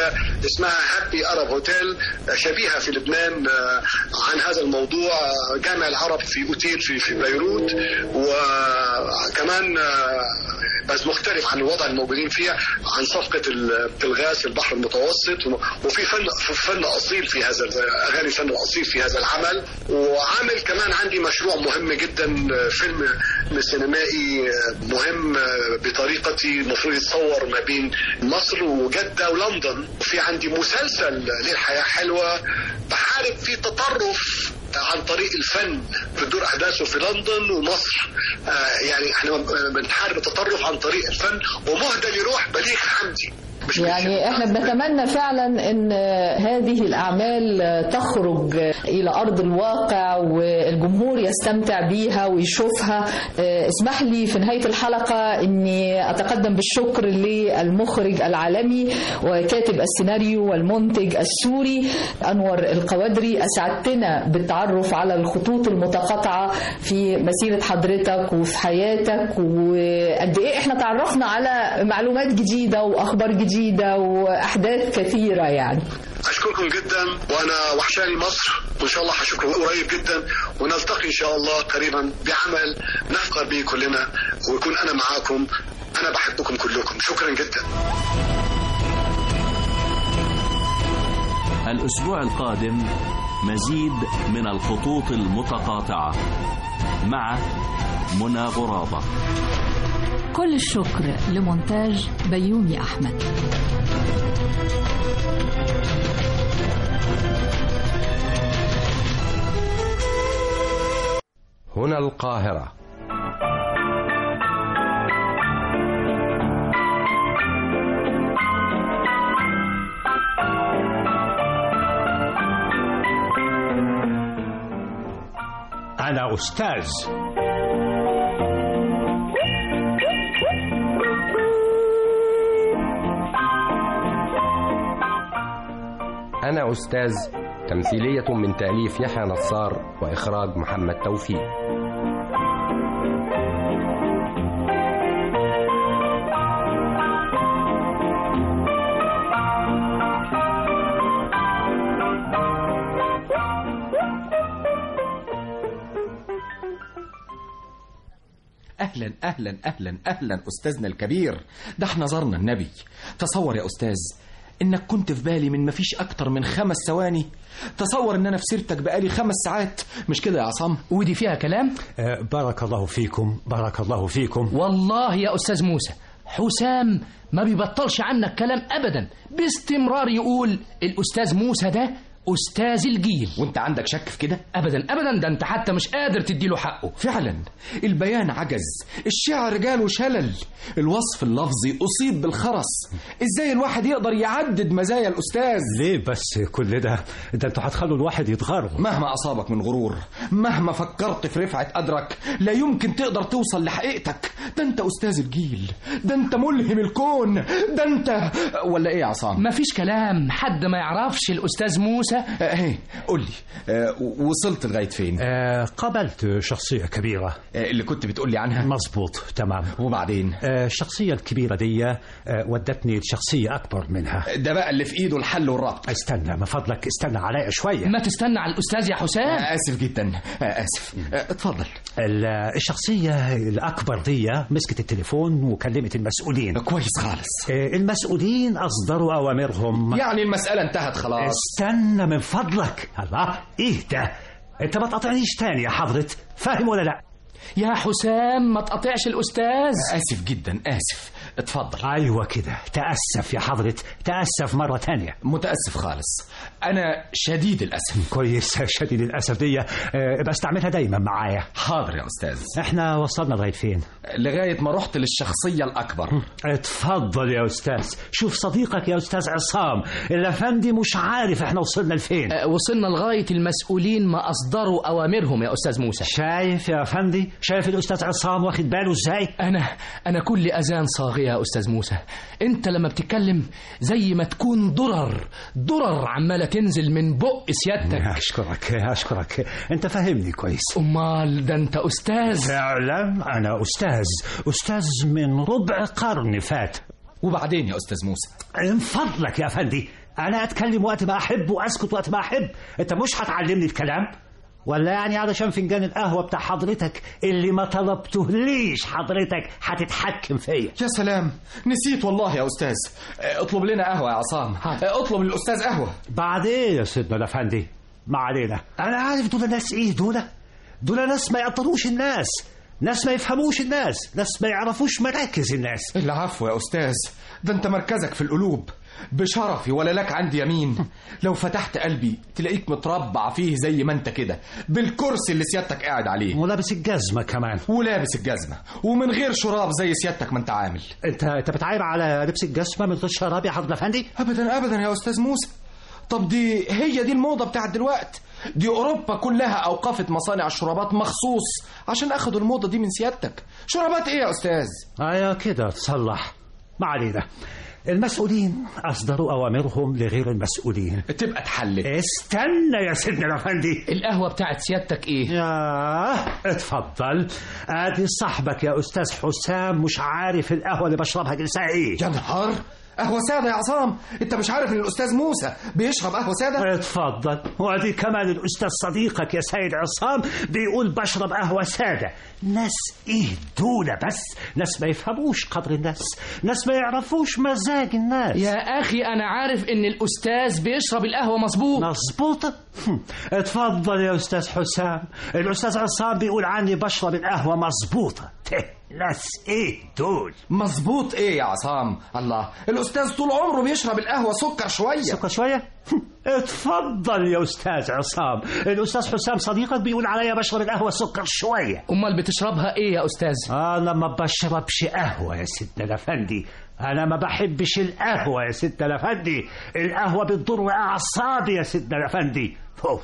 جديدة اسمها هابي أرب هوتيل شبيهة في لبنان آه، عن هذا الموضوع آه، جامع العرب في أوتيل في في بيروت وكمان آه، بس مختلف عن الوضع الموجودين فيها عن صفقة ال- الغاز في البحر المتوسط وفي فن فن أصيل في هذا أغاني فن أصيل في هذا العمل وعامل كمان عندي مشروع مهم جدا فيلم سينمائي مهم بطريقتي المفروض يتصور ما بين مصر وجدة ولندن وفي عندي مسلسل للحياة حلوة بحارب في تطرف عن طريق الفن بتدور احداثه في لندن ومصر آه يعني احنا بنحارب التطرف عن طريق الفن ومهدى لروح بليغ حمدي مش يعني احنا بنتمنى فعلا ان هذه الاعمال تخرج الى ارض الواقع والجمهور يستمتع بيها ويشوفها اه، اسمح لي في نهايه الحلقه اني اتقدم بالشكر للمخرج العالمي وكاتب السيناريو والمنتج السوري انور القوادري اسعدتنا بالتعرف على الخطوط المتقاطعه في مسيره حضرتك وفي حياتك وقد ايه احنا تعرفنا على معلومات جديده واخبار جديده واحداث كثيره يعني اشكركم جدا وانا وحشاني مصر وان شاء الله هشوفكم قريب جدا ونلتقي ان شاء الله قريبا بعمل نفخر به كلنا ويكون انا معاكم انا بحبكم كلكم شكرا جدا الأسبوع القادم مزيد من الخطوط المتقاطعة مع منى غرابة كل الشكر لمونتاج بيومي أحمد هنا القاهرة أنا أستاذ أنا أستاذ تمثيلية من تأليف يحيى نصار وإخراج محمد توفيق اهلا اهلا اهلا اهلا استاذنا الكبير ده احنا زرنا النبي تصور يا استاذ انك كنت في بالي من مفيش اكتر من خمس ثواني تصور ان انا في سيرتك بقالي خمس ساعات مش كده يا عصام ودي فيها كلام آه بارك الله فيكم بارك الله فيكم والله يا أستاذ موسى حسام ما بيبطلش عنك كلام أبدا باستمرار يقول الأستاذ موسى ده أستاذ الجيل وانت عندك شك في كده أبدا أبدا ده أنت حتى مش قادر تديله حقه فعلا البيان عجز الشعر جاله شلل الوصف اللفظي أصيب بالخرس ازاي الواحد يقدر يعدد مزايا الأستاذ ليه بس كل ده ده انتوا هتخلوا الواحد يتغرب مهما أصابك من غرور مهما فكرت في رفعة قدرك لا يمكن تقدر توصل لحقيقتك ده انت أستاذ الجيل ده انت ملهم الكون ده انت ولا ايه يا عصام مفيش كلام حد ما يعرفش الأستاذ موسى ايه قول لي آه، وصلت لغاية فين آه قابلت شخصية كبيرة آه، اللي كنت بتقول لي عنها مظبوط تمام وبعدين آه الشخصية الكبيرة دي آه ودتني لشخصية أكبر منها ده بقى اللي في ايده الحل والربط استنى من فضلك استنى عليا شوية ما تستنى على الأستاذ يا حسام آه، آسف جدا آه، آسف آه، اتفضل ال- الشخصية الأكبر دي مسكت التليفون وكلمت المسؤولين كويس خالص آه، المسؤولين أصدروا أوامرهم يعني المسألة انتهت خلاص استنى من فضلك الله إيه ده أنت ما تقاطعنيش تاني يا حضرة فاهم ولا لا يا حسام ما تقطعش الأستاذ آسف جدا آسف اتفضل أيوة كده تأسف يا حضرة تأسف مرة تانية متأسف خالص أنا شديد الأسف كويس شديد الأسف دي آه، بستعملها دايما معايا حاضر يا أستاذ احنا وصلنا لغاية فين لغاية ما رحت للشخصية الأكبر اتفضل يا أستاذ شوف صديقك يا أستاذ عصام الأفندي مش عارف احنا وصلنا لفين آه، وصلنا لغاية المسؤولين ما أصدروا أوامرهم يا أستاذ موسى شايف يا أفندي شايف الأستاذ عصام واخد باله ازاي أنا أنا كل أذان صاغية يا أستاذ موسى أنت لما بتتكلم زي ما تكون درر درر عمالة تنزل من بق سيادتك أشكرك أشكرك أنت فاهمني كويس أمال ده أنت أستاذ فعلا أنا أستاذ أستاذ من ربع قرن فات وبعدين يا استاذ موسى من فضلك يا افندي انا اتكلم وقت ما احب واسكت وقت ما احب انت مش هتعلمني الكلام ولا يعني علشان فنجان القهوه بتاع حضرتك اللي ما طلبتهليش حضرتك هتتحكم فيا يا سلام نسيت والله يا استاذ اه، اطلب لنا قهوه يا عصام اه، اطلب للاستاذ قهوه بعدين يا سيدنا الافندي ما علينا انا عارف دول ناس ايه دول دول ناس ما يقدروش الناس ناس ما يفهموش الناس ناس ما يعرفوش مراكز الناس العفو يا استاذ ده انت مركزك في القلوب بشرفي ولا لك عندي يمين لو فتحت قلبي تلاقيك متربع فيه زي ما انت كده بالكرسي اللي سيادتك قاعد عليه ولابس الجزمه كمان ولابس الجزمه ومن غير شراب زي سيادتك ما انت عامل انت انت بتعاير على لبس الجزمه من غير شراب يا حضرة افندي ابدا ابدا يا استاذ موسى طب دي هي دي الموضه بتاعت دلوقتي دي اوروبا كلها اوقفت مصانع الشرابات مخصوص عشان اخدوا الموضه دي من سيادتك شرابات ايه يا استاذ ايوه كده تصلح ما علينا المسؤولين اصدروا اوامرهم لغير المسؤولين تبقى اتحلت استنى يا سيدنا الافندي القهوه بتاعت سيادتك ايه ياه اتفضل ادي صاحبك يا استاذ حسام مش عارف القهوه اللي بشربها جنسها ايه يا نهار قهوه ساده يا عصام انت مش عارف ان الاستاذ موسى بيشرب قهوه ساده اتفضل وادي كمان الاستاذ صديقك يا سيد عصام بيقول بشرب قهوه ساده ناس ايه دول بس ناس ما يفهموش قدر الناس ناس ما يعرفوش مزاج الناس يا اخي انا عارف ان الاستاذ بيشرب القهوه مظبوط مظبوطه هم. اتفضل يا استاذ حسام الاستاذ عصام بيقول عني بشرب القهوه مظبوطه ته، ناس ايه دول مظبوط ايه يا عصام الله الاستاذ طول عمره بيشرب القهوه سكر شويه سكر شويه هم. اتفضل يا استاذ عصام الاستاذ حسام صديقك بيقول عليا بشرب القهوه سكر شويه امال بتشربها ايه يا استاذ انا ما بشربش قهوه يا سيدنا الافندي انا ما بحبش القهوه يا سيدنا الافندي القهوه بتضر اعصابي يا سيدنا الافندي أوف.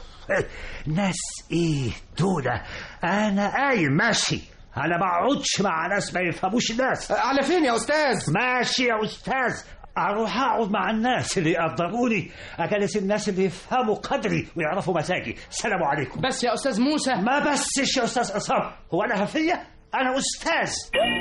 ناس ايه دول انا قايم ماشي انا ما اقعدش مع ناس ما يفهموش الناس على فين يا استاذ ماشي يا استاذ اروح اقعد مع الناس اللي يقدروني اجلس الناس اللي يفهموا قدري ويعرفوا مزاجي السلام عليكم بس يا استاذ موسى ما بسش يا استاذ عصام هو انا هفيه انا استاذ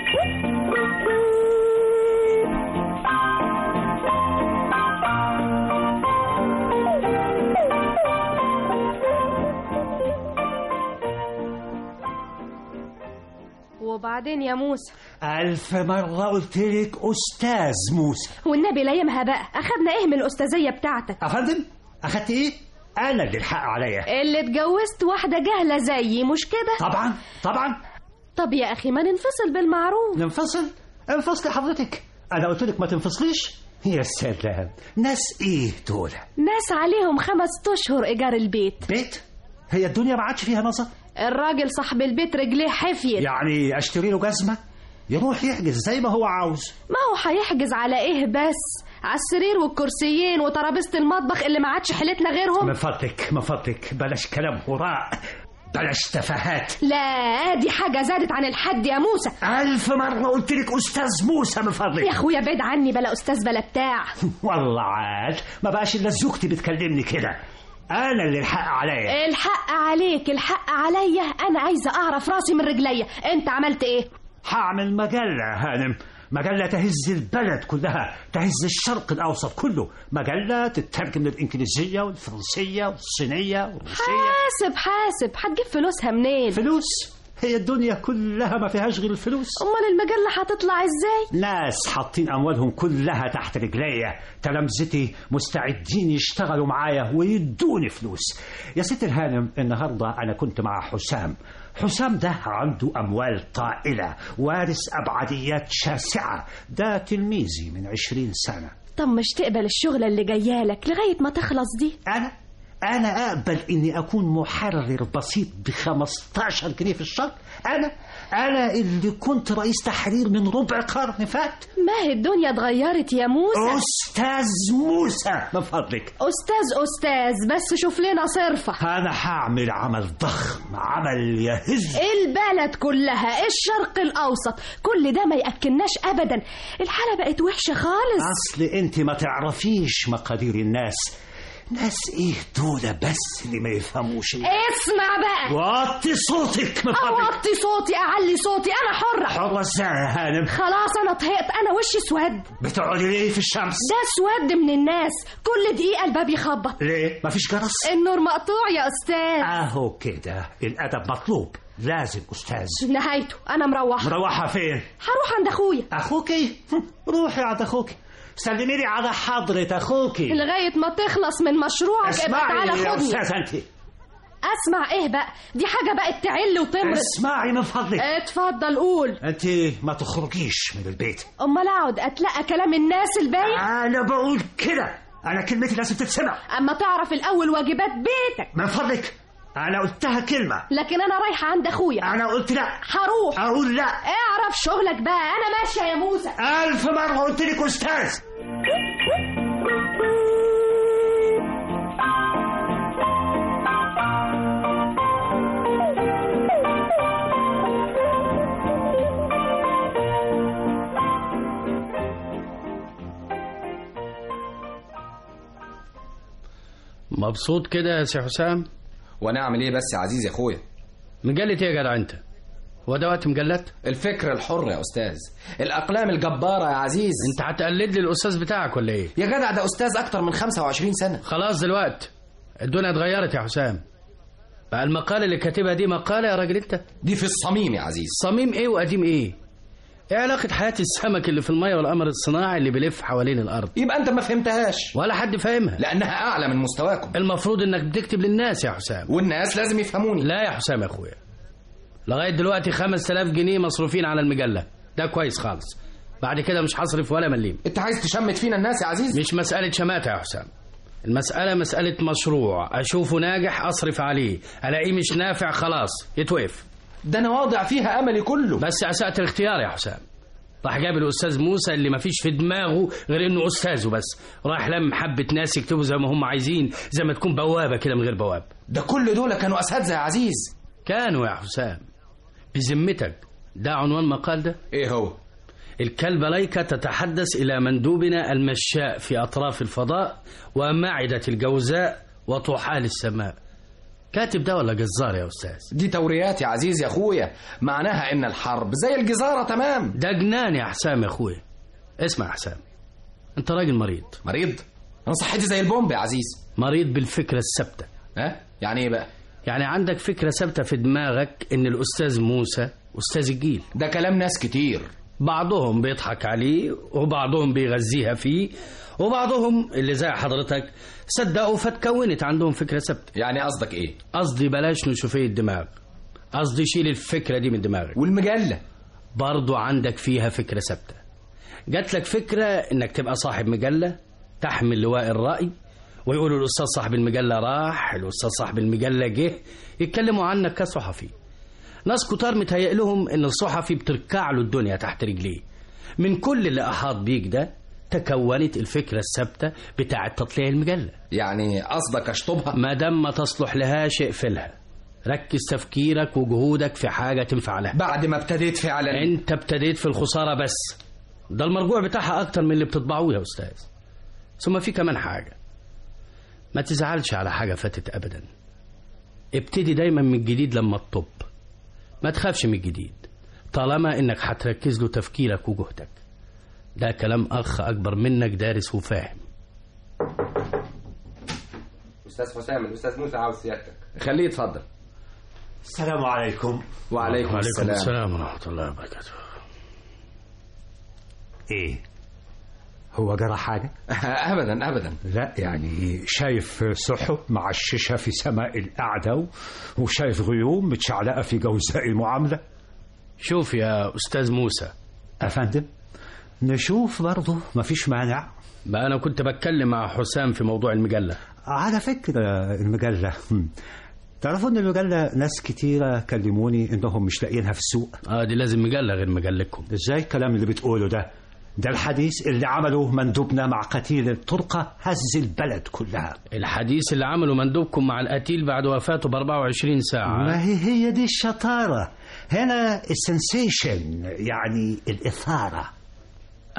وبعدين يا موسى ألف مرة قلت لك أستاذ موسى والنبي لا يمها بقى أخدنا إيه من الأستاذية بتاعتك أفندم أخدت إيه؟ أنا اللي الحق عليا اللي اتجوزت واحدة جهلة زيي مش كده طبعا طبعا طب يا أخي ما ننفصل بالمعروف ننفصل انفصلي حضرتك أنا قلت لك ما تنفصليش يا سلام ناس إيه دول ناس عليهم خمس أشهر إيجار البيت بيت هي الدنيا ما عادش فيها نظر الراجل صاحب البيت رجليه حفيت يعني أشتري له جزمة يروح يحجز زي ما هو عاوز ما هو هيحجز على إيه بس على السرير والكرسيين وترابيزة المطبخ اللي ما عادش حيلتنا غيرهم من فضلك من فضلك بلاش كلام هراء بلاش تفاهات لا دي حاجة زادت عن الحد يا موسى ألف مرة قلت لك أستاذ موسى من فضلك يا أخويا بعيد عني بلا أستاذ بلا بتاع والله عاد ما بقاش إلا زوجتي بتكلمني كده أنا اللي الحق عليا الحق عليك الحق عليا أنا عايزة أعرف راسي من رجليا أنت عملت إيه هعمل مجلة يا هانم مجلة تهز البلد كلها تهز الشرق الأوسط كله مجلة تترجم للإنجليزية والفرنسية والصينية والروسية حاسب حاسب هتجيب فلوسها منين فلوس هي الدنيا كلها ما فيهاش غير الفلوس أمال المجلة هتطلع إزاي ناس حاطين أموالهم كلها تحت رجليا تلامذتي مستعدين يشتغلوا معايا ويدوني فلوس يا ست الهانم النهاردة أنا كنت مع حسام حسام ده عنده أموال طائلة وارث أبعديات شاسعة ده تلميذي من عشرين سنة طب مش تقبل الشغلة اللي جايالك لغاية ما تخلص دي أنا أنا أقبل إني أكون محرر بسيط ب 15 جنيه في الشهر أنا أنا اللي كنت رئيس تحرير من ربع قرن فات ما هي الدنيا اتغيرت يا موسى أستاذ موسى من فضلك أستاذ أستاذ بس شوف لنا صرفة أنا هعمل عمل ضخم عمل يهز البلد كلها الشرق الأوسط كل ده ما يأكلناش أبدا الحالة بقت وحشة خالص أصل أنت ما تعرفيش مقادير الناس ناس ايه دول بس اللي ما يفهموش اسمع بقى وطي صوتك من فضلك اوطي صوتي اعلي صوتي انا حرة حرة ازاي يا هانم خلاص انا طهقت انا وشي اسود بتقعدي ليه في الشمس ده اسود من الناس كل دقيقة الباب يخبط ليه مفيش جرس النور مقطوع يا استاذ اهو كده الادب مطلوب لازم استاذ نهايته انا مروحة مروحة فين هروح عند اخويا اخوكي روحي عند اخوكي سلمي لي على حضرة اخوكي لغاية ما تخلص من مشروعك ابقى تعالى اسمعي يا خدني استاذ انت اسمع ايه بقى دي حاجة بقت تعل وتمرض اسمعي من فضلك اتفضل قول انت ما تخرجيش من البيت امال اقعد اتلقى كلام الناس البايخ انا بقول كده انا كلمتي لازم تتسمع اما تعرف الاول واجبات بيتك من فضلك انا قلتها كلمة لكن انا رايحة عند اخويا انا قلت لا هروح اقول لا اعرف شغلك بقى انا ماشية يا موسى الف مرة قلت لك استاذ مبسوط كده يا سي حسام وانا اعمل ايه بس يا عزيز يا اخويا مجلة ايه يا جدع انت هو ده وقت مجلات الفكر الحر يا استاذ الاقلام الجباره يا عزيز انت هتقلد لي الاستاذ بتاعك ولا ايه يا جدع ده استاذ اكتر من 25 سنه خلاص دلوقتي الدنيا اتغيرت يا حسام بقى المقالة اللي كاتبها دي مقالة يا راجل انت دي في الصميم يا عزيز صميم ايه وقديم ايه ايه علاقة حياة السمك اللي في المية والقمر الصناعي اللي بيلف حوالين الارض يبقى انت ما فهمتهاش ولا حد فاهمها لانها اعلى من مستواكم المفروض انك بتكتب للناس يا حسام والناس لازم يفهموني لا يا حسام يا اخويا لغاية دلوقتي 5000 جنيه مصروفين على المجلة ده كويس خالص بعد كده مش هصرف ولا مليم انت عايز تشمت فينا الناس يا عزيز مش مسألة شماتة يا حسام المسألة مسألة مشروع أشوفه ناجح أصرف عليه ألاقيه مش نافع خلاص يتوقف ده انا واضع فيها املي كله بس أسأت الاختيار يا حسام راح جاب الأستاذ موسى اللي مفيش في دماغه غير إنه أستاذه بس راح لم حبة ناس يكتبوا زي ما هم عايزين زي ما تكون بوابة كده من غير بواب ده كل دول كانوا اساتذه يا عزيز كانوا يا حسام بذمتك ده عنوان مقال ده ايه هو الكلبة لايكا تتحدث إلى مندوبنا المشاء في أطراف الفضاء ومعدة الجوزاء وطحال السماء كاتب ده ولا جزار يا أستاذ دي توريات يا عزيز يا اخويا معناها ان الحرب زي الجزاره تمام ده جنان يا حسام يا أخويا اسمع يا حسام أنت راجل مريض مريض انا صحتي زي البومب يا عزيز مريض بالفكرة الثابتة ها يعني ايه بقى يعني عندك فكرة ثابتة في دماغك إن الأستاذ موسى أستاذ الجيل ده كلام ناس كتير بعضهم بيضحك عليه وبعضهم بيغذيها فيه وبعضهم اللي زي حضرتك صدقوا فتكونت عندهم فكرة ثابتة يعني قصدك ايه قصدي بلاش نشوفية الدماغ قصدي شيل الفكرة دي من دماغك والمجلة برضو عندك فيها فكرة ثابتة جات لك فكرة انك تبقى صاحب مجلة تحمل لواء الرأي ويقولوا الأستاذ صاحب المجلة راح الأستاذ صاحب المجلة جه يتكلموا عنك كصحفي ناس كتار متهيأ لهم ان الصحفي بتركع له الدنيا تحت رجليه من كل اللي احاط بيك ده تكونت الفكرة الثابتة بتاعة تطليع المجلة يعني قصدك اشطبها ما دام ما تصلح لهاش اقفلها ركز تفكيرك وجهودك في حاجة تنفع لها بعد ما ابتديت فعلا انت ابتديت في الخسارة بس ده المرجوع بتاعها اكتر من اللي بتطبعوه يا استاذ ثم في كمان حاجة ما تزعلش على حاجة فاتت ابدا ابتدي دايما من الجديد لما تطب ما تخافش من الجديد طالما انك هتركز له تفكيرك وجهدك ده كلام اخ اكبر منك دارس وفاهم استاذ حسام الاستاذ موسى عاوز سيادتك خليه يتفضل السلام عليكم وعليكم, وعليكم السلام ورحمة الله وبركاته ايه هو جرى حاجة؟ ابدا ابدا لا يعني شايف سحب معششة في سماء القعدة وشايف غيوم متشعلقة في جوزاء المعاملة شوف يا أستاذ موسى أفندم نشوف برضه مفيش مانع بقى أنا كنت بتكلم مع حسام في موضوع المجلة على فكرة المجلة تعرفوا ان المجلة ناس كتيرة كلموني انهم مش لاقيينها في السوق اه دي لازم مجلة غير مجلتكم ازاي الكلام اللي بتقوله ده ده الحديث اللي عمله مندوبنا مع قتيل الطرقة هز البلد كلها الحديث اللي عمله مندوبكم مع القتيل بعد وفاته ب 24 ساعة ما هي هي دي الشطارة هنا السنسيشن يعني الإثارة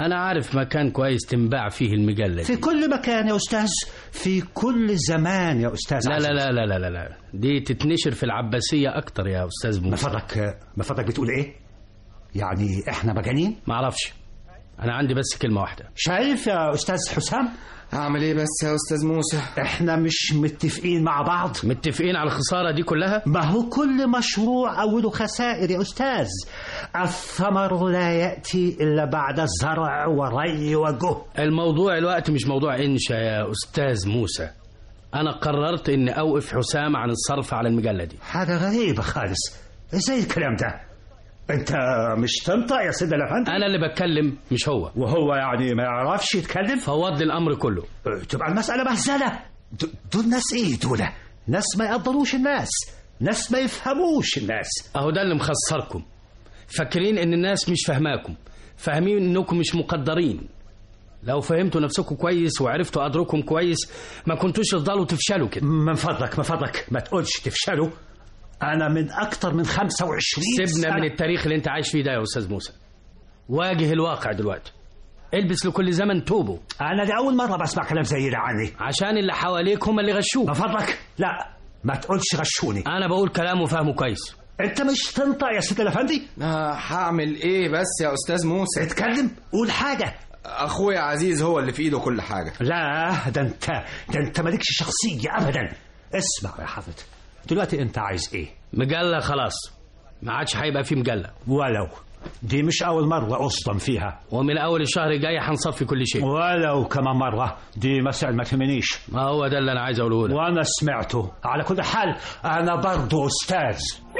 انا عارف مكان كويس تنباع فيه المجله في دي كل مكان يا أستاذ في كل زمان يا أستاذ لا عزيز. لا لا لا لا لا لا دي تتنشر في العباسيه اكتر يا استاذ موسى من فضلك من فضلك بتقول إيه؟ يعني إحنا مجانين؟ معرفش انا عندي بس كلمه واحده شايف يا أستاذ حسام؟ اعمل ايه بس يا استاذ موسى إحنا مش متفقين مع بعض متفقين على الخساره دي كلها ما هو كل مشروع أوله خسائر يا أستاذ الثمر لا يأتي إلا بعد زرع وري وجهد الموضوع الوقت مش موضوع انشا يا استاذ موسى انا قررت ان اوقف حسام عن الصرف على المجله دي حاجة غريبة خالص ازاي الكلام ده انت مش تنطق يا سيدي الافندي انا اللي بتكلم مش هو وهو يعني ما يعرفش يتكلم فوض لي الامر كله تبقى المسألة مهزلة د- دول ناس ايه دول ناس ما يقدروش الناس ناس ما يفهموش الناس اهو ده اللي مخسركم فاكرين ان الناس مش فاهماكم فاهمين انكم مش مقدرين لو فهمتوا نفسكم كويس وعرفتوا قدركم كويس ما كنتوش تفضلوا تفشلوا كده من فضلك من فضلك ما تقولش تفشلوا انا من اكتر من 25 سيبنا سنة. من التاريخ اللي انت عايش فيه ده يا استاذ موسى واجه الواقع دلوقتي البس لكل زمن توبه انا دي اول مرة بسمع كلام زي ده عني عشان اللي حواليك هم اللي غشوك من فضلك لا ما تقولش غشوني انا بقول كلام وفاهمه كويس انت مش تنطق يا سيدي الافندي آه هعمل ايه بس يا استاذ موسى اتكلم قول حاجة اخويا عزيز هو اللي في ايده كل حاجه لا ده انت ده انت مالكش شخصية ابدا اسمع يا حضرتك دلوقتي انت عايز ايه مجله خلاص ما عادش هيبقى في مجله ولو دي مش اول مرة اصدم فيها ومن اول الشهر الجاي هنصفي كل شيء ولو كمان مرة دي مسألة ما تهمنيش ما هو ده اللي انا عايز اقوله لك وانا سمعته على كل حال انا برضو استاذ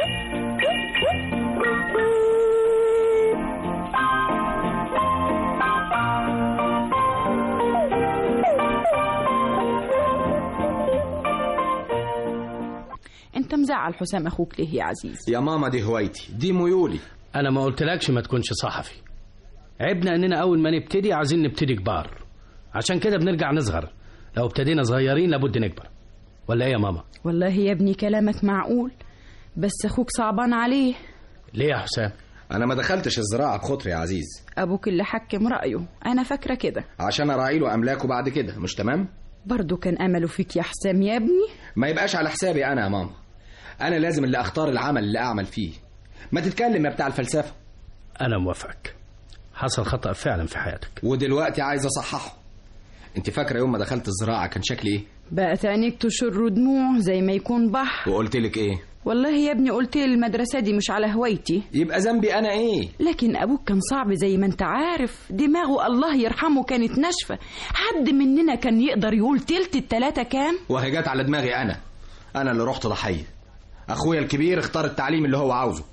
انت مزعل حسام اخوك ليه يا عزيز يا ماما دي هوايتي دي ميولي انا ما قلتلكش ما تكونش صحفي عيبنا اننا اول ما نبتدي عايزين نبتدي كبار عشان كده بنرجع نصغر لو ابتدينا صغيرين لابد نكبر ولا ايه يا ماما والله يا ابني كلامك معقول بس اخوك صعبان عليه ليه يا حسام انا ما دخلتش الزراعه بخاطري يا عزيز ابوك اللي حكم رايه انا فاكره كده عشان اراعي له املاكه بعد كده مش تمام برضه كان امله فيك يا حسام يا ابني ما يبقاش على حسابي انا يا ماما انا لازم اللي اختار العمل اللي اعمل فيه ما تتكلم يا بتاع الفلسفه انا موافقك حصل خطأ فعلا في حياتك ودلوقتي عايز اصححه انت فاكره يوم ما دخلت الزراعه كان شكلي ايه بقت عينيك تشر دموع زي ما يكون بحر وقلت لك ايه والله يا ابني قلت لي المدرسه دي مش على هوايتي يبقى ذنبي انا ايه لكن ابوك كان صعب زي ما انت عارف دماغه الله يرحمه كانت ناشفه حد مننا كان يقدر يقول تلت التلاته كام وهي جت على دماغي انا انا اللي رحت ضحيه اخويا الكبير اختار التعليم اللي هو عاوزه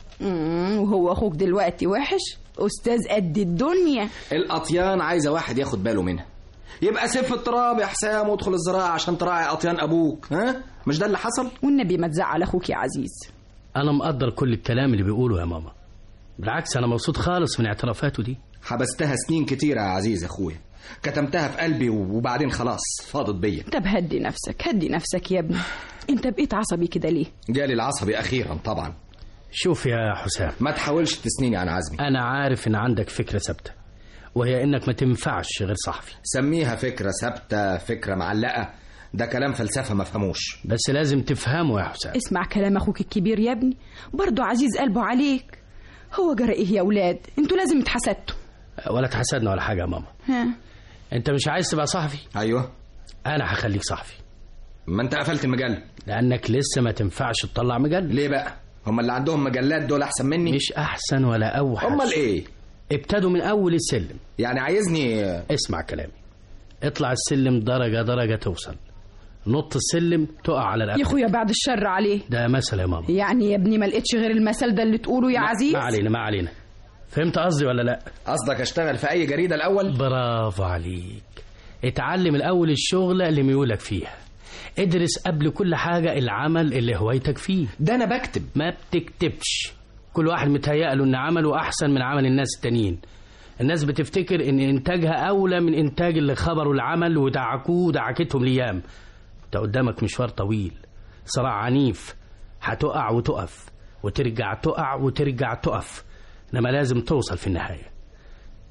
امم وهو اخوك دلوقتي وحش استاذ قد الدنيا الاطيان عايزه واحد ياخد باله منها يبقى سيب في التراب يا حسام وادخل الزراعه عشان تراعي اطيان ابوك ها مش ده اللي حصل والنبي ما تزعل اخوك يا عزيز انا مقدر كل الكلام اللي بيقوله يا ماما بالعكس انا مبسوط خالص من اعترافاته دي حبستها سنين كتيره يا عزيز يا اخويا كتمتها في قلبي وبعدين خلاص فاضت بيا طب هدي نفسك هدي نفسك يا ابني انت بقيت عصبي كده ليه جالي العصبي اخيرا طبعا شوف يا حسام ما تحاولش تسنيني عن عزمي انا عارف ان عندك فكره ثابته وهي انك ما تنفعش غير صحفي سميها فكره ثابته فكره معلقه ده كلام فلسفه ما فهموش بس لازم تفهمه يا حسام اسمع كلام اخوك الكبير يا ابني برضه عزيز قلبه عليك هو جرى ايه يا اولاد انتوا لازم اتحسدتوا ولا اتحسدنا ولا حاجه يا ماما ها انت مش عايز تبقى صحفي ايوه انا هخليك صحفي ما انت قفلت المجله لانك لسه ما تنفعش تطلع مجله ليه بقى هم اللي عندهم مجلات دول احسن مني مش احسن ولا اوحش امال ايه ابتدوا من اول السلم يعني عايزني اسمع كلامي اطلع السلم درجه درجه توصل نط السلم تقع على يا رقبتك اخويا بعد الشر عليه ده مثل يا ماما يعني يا ابني ما لقيتش غير المثل ده اللي تقوله يا عزيز ما علينا ما علينا فهمت قصدي ولا لا قصدك اشتغل في اي جريده الاول برافو عليك اتعلم الاول الشغله اللي ميولك فيها ادرس قبل كل حاجه العمل اللي هوايتك فيه ده انا بكتب ما بتكتبش كل واحد متهيأ له ان عمله احسن من عمل الناس التانيين الناس بتفتكر ان انتاجها اولى من انتاج اللي خبروا العمل ودعكوه ودعكتهم ليام انت قدامك مشوار طويل صراع عنيف هتقع وتقف وترجع تقع وترجع تقف انما لازم توصل في النهايه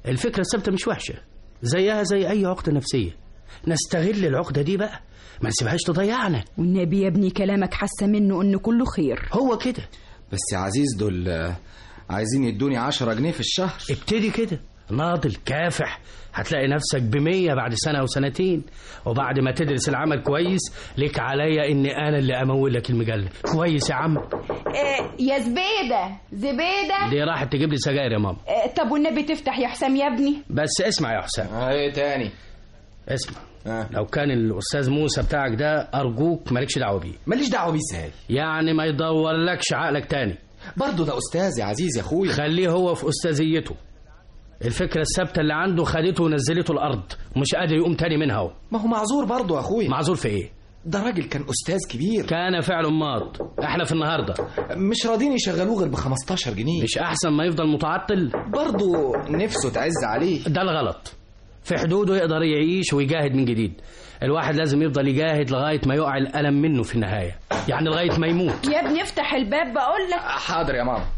الفكرة الثابتة مش وحشة زيها زي أي عقدة نفسية نستغل العقدة دي بقى ما نسيبهاش تضيعنا والنبي يا ابني كلامك حاسه منه انه كله خير هو كده بس يا عزيز دول آه، عايزين يدوني عشرة جنيه في الشهر ابتدي كده ناضل كافح هتلاقي نفسك بمية بعد سنة أو سنتين وبعد ما تدرس العمل كويس لك عليا إن أنا اللي أمول لك المجلة كويس يا عم يا زبيده زبيده دي راحت تجيب لي سجاير يا ماما طب والنبي تفتح يا حسام يا ابني بس اسمع يا حسام ايه تاني اسمع لو كان الأستاذ موسى بتاعك ده أرجوك مالكش دعوة بيه ماليش دعوة بيه ازاي يعني ما يدورلكش عقلك تاني برضه ده أستاذ يا عزيز يا أخويا خليه هو في أستاذيته الفكرة الثابتة اللي عنده خدته ونزلته الأرض ومش قادر يقوم تاني منها هو ما هو معذور برضه يا أخويا معذور في إيه؟ ده راجل كان أستاذ كبير كان فعل ماض احنا في النهارده مش راضيين يشغلوه غير ب 15 جنيه مش احسن ما يفضل متعطل برضه نفسه تعز عليه ده الغلط في حدوده يقدر يعيش ويجاهد من جديد الواحد لازم يفضل يجاهد لغايه ما يقع الالم منه في النهايه يعني لغايه ما يموت يا ابني افتح الباب بقول لك حاضر يا ماما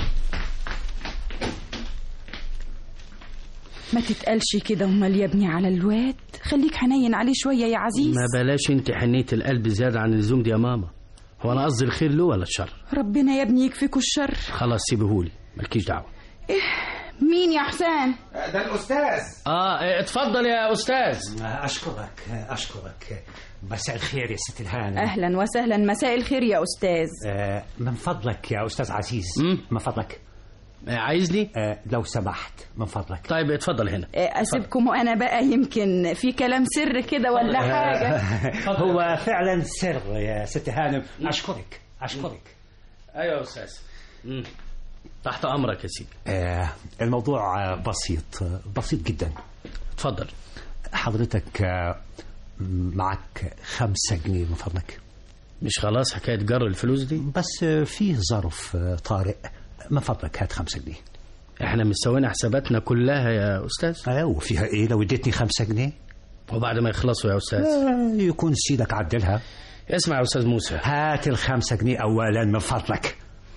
ما تتقلش كده امال يا ابني على الواد خليك حنين عليه شويه يا عزيز ما بلاش انت حنيه القلب زياده عن اللزوم دي يا ماما هو انا قصدي الخير له ولا الشر ربنا يا ابني يكفيكوا الشر خلاص سيبهولي مالكيش دعوه مين يا حسام ده الأستاذ اه اتفضل يا استاذ أشكرك أشكرك مساء الخير يا ست الهانم اهلا وسهلا مساء الخير يا استاذ آه، من فضلك يا أستاذ عزيز من فضلك عايزني آه، لو سمحت من فضلك طيب اتفضل هنا اسيبكم وانا بقى يمكن في كلام سر كده ولا حاجه هو فعلا سر يا ست هانم أشكرك أشكرك ايوه يا استاذ مم. تحت امرك يا سيدي آه، الموضوع آه، بسيط آه، بسيط جدا اتفضل حضرتك آه، معك خمسة جنيه من فضلك مش خلاص حكايه جر الفلوس دي بس آه، في ظرف آه، طارئ من فضلك هات خمسة جنيه احنا مسوينا حساباتنا كلها يا استاذ اه وفيها ايه لو اديتني خمسة جنيه وبعد ما يخلصوا يا استاذ آه، يكون سيدك عدلها اسمع يا استاذ موسى هات الخمسة جنيه اولا من فضلك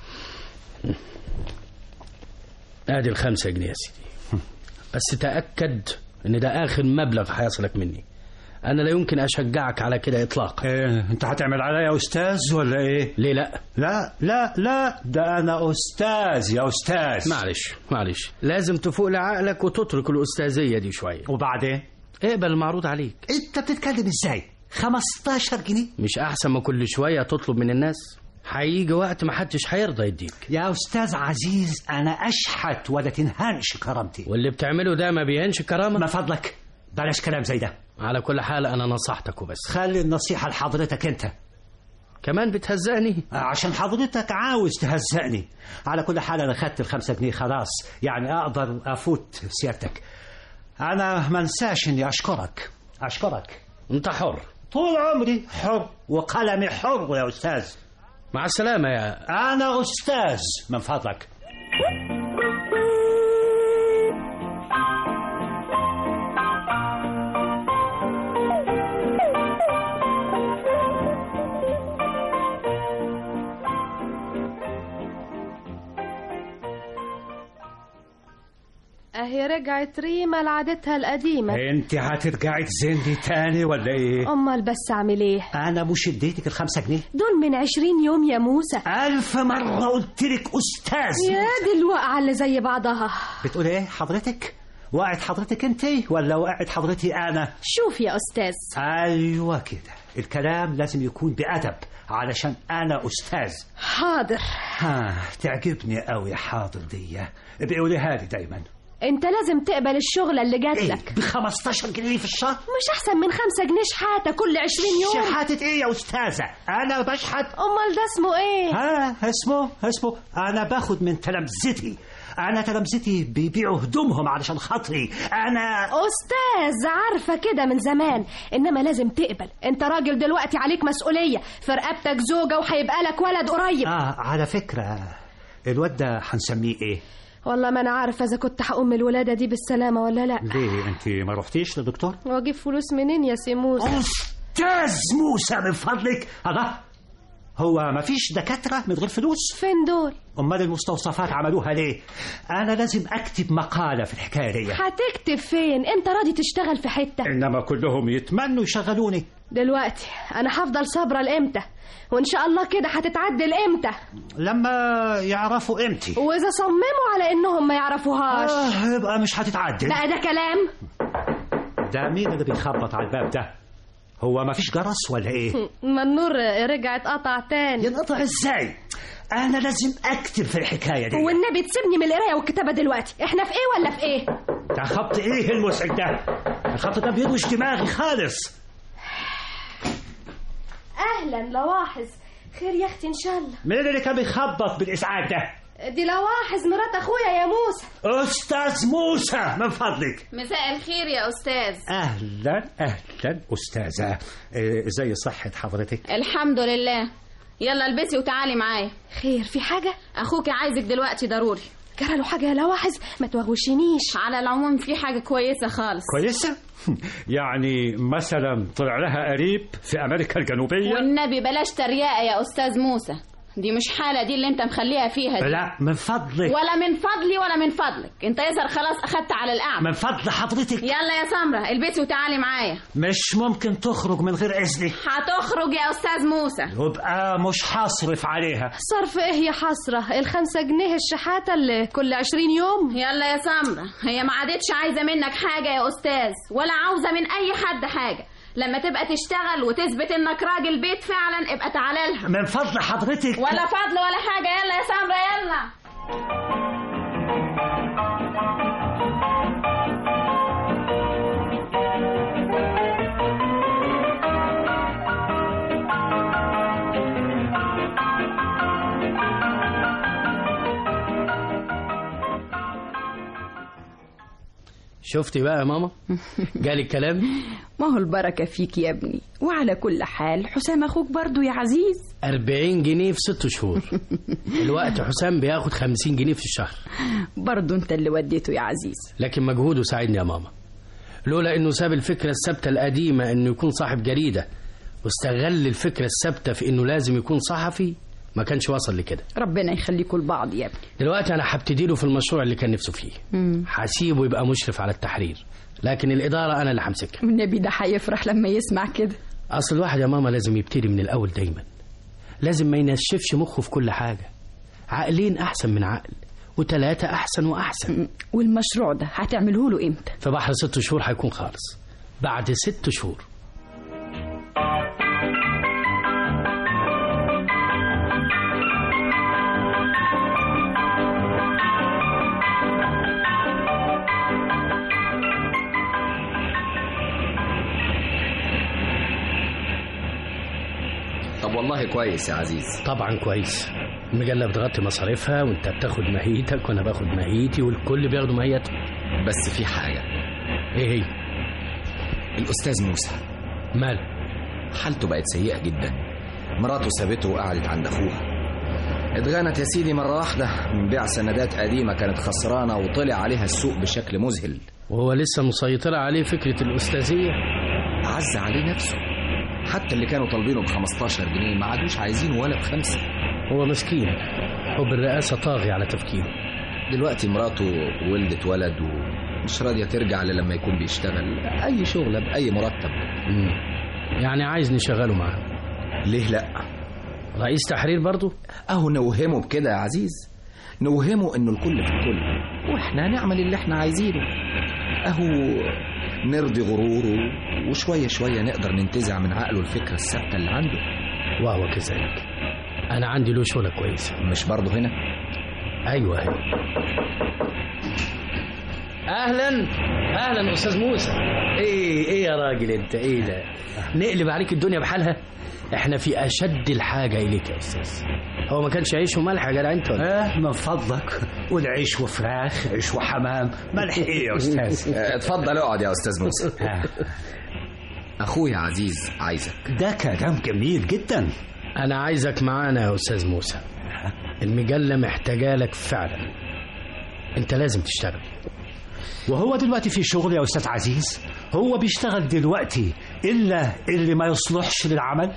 ادي الخمسة جنيه يا سيدي بس تأكد ان ده اخر مبلغ هيصلك مني انا لا يمكن اشجعك على كده اطلاقا إيه انت هتعمل عليا يا استاذ ولا ايه ليه لا لا لا لا ده انا استاذ يا استاذ معلش معلش لازم تفوق لعقلك وتترك الاستاذيه دي شويه وبعدين اقبل المعروض عليك انت بتتكلم ازاي 15 جنيه مش احسن ما كل شويه تطلب من الناس هيجي وقت ما حدش هيرضى يديك يا استاذ عزيز انا اشحت ولا تنهانش كرامتي واللي بتعمله ده ما بيهنش كرامه من فضلك بلاش كلام زي ده على كل حال انا نصحتك وبس خلي النصيحة لحضرتك انت كمان بتهزقني عشان حضرتك عاوز تهزقني على كل حال انا خدت الخمسة جنيه خلاص يعني اقدر افوت سيادتك انا ما انساش اني اشكرك اشكرك انت حر طول عمري حر وقلمي حر يا استاذ مع السلامه يا انا استاذ من فضلك اهي رجعت ريما لعادتها القديمة انت هترجعي تزني تاني ولا ايه امال بس اعمل ايه انا مش اديتك الخمسة جنيه دول من عشرين يوم يا موسى الف مرة قلت لك استاذ يا دي الوقعة اللي زي بعضها بتقول ايه حضرتك وقعت حضرتك انت ولا وقعت حضرتي انا شوف يا استاذ ايوه كده الكلام لازم يكون بادب علشان انا استاذ حاضر ها تعجبني قوي حاضر دي بيقوليها لي دايما انت لازم تقبل الشغلة اللي جات لك ب 15 جنيه في الشهر مش احسن من خمسة جنيه شحاتة كل عشرين يوم شحاتة ايه يا استاذة انا بشحت امال ده اسمه ايه ها اسمه اسمه انا باخد من تلامذتي انا تلامذتي بيبيعوا هدومهم علشان خاطري انا استاذ عارفة كده من زمان انما لازم تقبل انت راجل دلوقتي عليك مسؤولية في رقبتك زوجة وهيبقى لك ولد قريب اه على فكرة الواد ده هنسميه ايه والله ما انا عارفة اذا كنت هقوم الولادة دي بالسلامة ولا لا ليه انت ما رحتيش للدكتور واجيب فلوس منين يا سي موسى استاذ موسى من فضلك الله هو ما فيش دكاترة من غير فلوس فين دول أمال المستوصفات عملوها ليه أنا لازم أكتب مقالة في الحكاية دي هتكتب فين انت راضي تشتغل في حتة إنما كلهم يتمنوا يشغلوني دلوقتي انا هفضل صابرة لامتى وان شاء الله كده هتتعدل امتى لما يعرفوا امتى واذا صمموا على انهم ما يعرفوهاش آه يبقى مش هتتعدل بقى ده كلام ده مين اللي بيخبط على الباب ده هو ما فيش جرس ولا ايه ما النور رجع اتقطع تاني ينقطع ازاي انا لازم اكتب في الحكايه دي والنبي تسيبني من القرايه والكتابه دلوقتي احنا في ايه ولا في ايه ده خط ايه المزعج ده الخط ده بيروش دماغي خالص اهلا لواحظ خير يا اختي ان شاء الله مين اللي كان بيخبط بالاسعاف ده دي لواحظ مرات اخويا يا موسى استاذ موسى من فضلك مساء الخير يا أستاذ اهلا اهلا استاذه إيه، زي صحه حضرتك الحمد لله يلا البسي وتعالي معايا خير في حاجة؟ أخوك عايزك دلوقتي ضروري جرى له حاجة يا لواحظ ما توغوشينيش على العموم في حاجة كويسة خالص كويسه يعني مثلا طلع لها قريب في امريكا الجنوبيه والنبي بلاش تريقة يا أستاذ موسى دي مش حالة دي اللي انت مخليها فيها دي لا من فضلك ولا من فضلي ولا من فضلك انت يظهر خلاص أخدت على الأعمى من فضل حضرتك يلا يا سمرة البسي وتعالي معايا مش ممكن تخرج من غير اذني هتخرج يا أستاذ موسى يبقى مش هصرف عليها صرف ايه يا حسرة الخمسة جنيه الشحاتة اللي كل عشرين يوم يلا يا سمرة هي ما عادتش عايزة منك حاجة يا أستاذ ولا عاوزة من أي حد حاجة لما تبقى تشتغل وتثبت انك راجل بيت فعلا ابقى تعالى لها من فضل حضرتك ولا فضل ولا حاجة يلا يا سمرة يلا شفتي بقى يا ماما جالي الكلام ما هو البركة فيك يا ابني وعلى كل حال حسام أخوك برضو يا عزيز 40 جنيه في ست شهور الوقت حسام بياخد 50 جنيه في الشهر برضو انت اللي وديته يا عزيز لكن مجهوده ساعدني يا ماما لولا انه ساب الفكرة الثابتة القديمة انه يكون صاحب جريدة واستغل الفكرة الثابتة في انه لازم يكون صحفي ما كانش وصل لكده ربنا يخليكم لبعض يا ابني دلوقتي انا هبتدي له في المشروع اللي كان نفسه فيه مم. هسيبه يبقى مشرف على التحرير لكن الإدارة أنا اللي همسكها والنبي ده هيفرح لما يسمع كده أصل الواحد يا ماما لازم يبتدي من الأول دايما لازم ما ينشفش مخه في كل حاجة عقلين أحسن من عقل وتلاتة أحسن وأحسن والمشروع ده هتعمله له امتى في بحر ست شهور هيكون خالص بعد ست شهور طب والله كويس يا عزيز طبعا كويس المجلة بتغطي مصاريفها وانت بتاخد ماهيتك وانا باخد ماهيتي والكل بياخدوا ماهيتهم بس في حاجة ايه هي الأستاذ موسى ماله حالته بقت سيئة جدا مراته سابته وقعدت عند أخوها اتغنت يا سيدي مرة واحدة من بيع سندات قديمة كانت خسرانة وطلع عليها السوق بشكل مذهل وهو لسه مسيطرة عليه فكرة الأستاذية عز عليه نفسه حتى اللي كانوا طالبينه ب 15 جنيه ما عادوش عايزينه ولا بخمسة هو مسكين حب الرئاسة طاغي على تفكيره دلوقتي مراته ولدت ولد ومش راضية ترجع إلا لما يكون بيشتغل أي شغلة بأي مرتب مم. يعني عايز نشغله معاه ليه لأ رئيس تحرير برضه أهو نوهمه بكده يا عزيز نوهمه إنه الكل في الكل وإحنا نعمل اللي إحنا عايزينه أهو نرضي غروره وشوية شوية نقدر ننتزع من عقله الفكرة الثابتة اللي عنده وهو كذلك أنا عندي له شغلة كويسة مش برضه هنا أيوة هنا أهلا أهلا أستاذ موسى إيه إيه يا راجل أنت إيه ده نقلب عليك الدنيا بحالها إحنا في أشد الحاجة إليك يا أستاذ هو ما كانش عيش وملح يا جدع أنت ولا اه من فضلك قول عيش وفراخ عيش وحمام ملح ايه يا استاذ اتفضل اقعد يا أستاذ موسى أخويا عزيز عايزك ده كلام جميل جدا أنا عايزك معانا يا أستاذ موسى المجلة محتاجة لك فعلا أنت لازم تشتغل وهو دلوقتي في شغل يا استاذ عزيز هو بيشتغل دلوقتي الا اللي ما يصلحش للعمل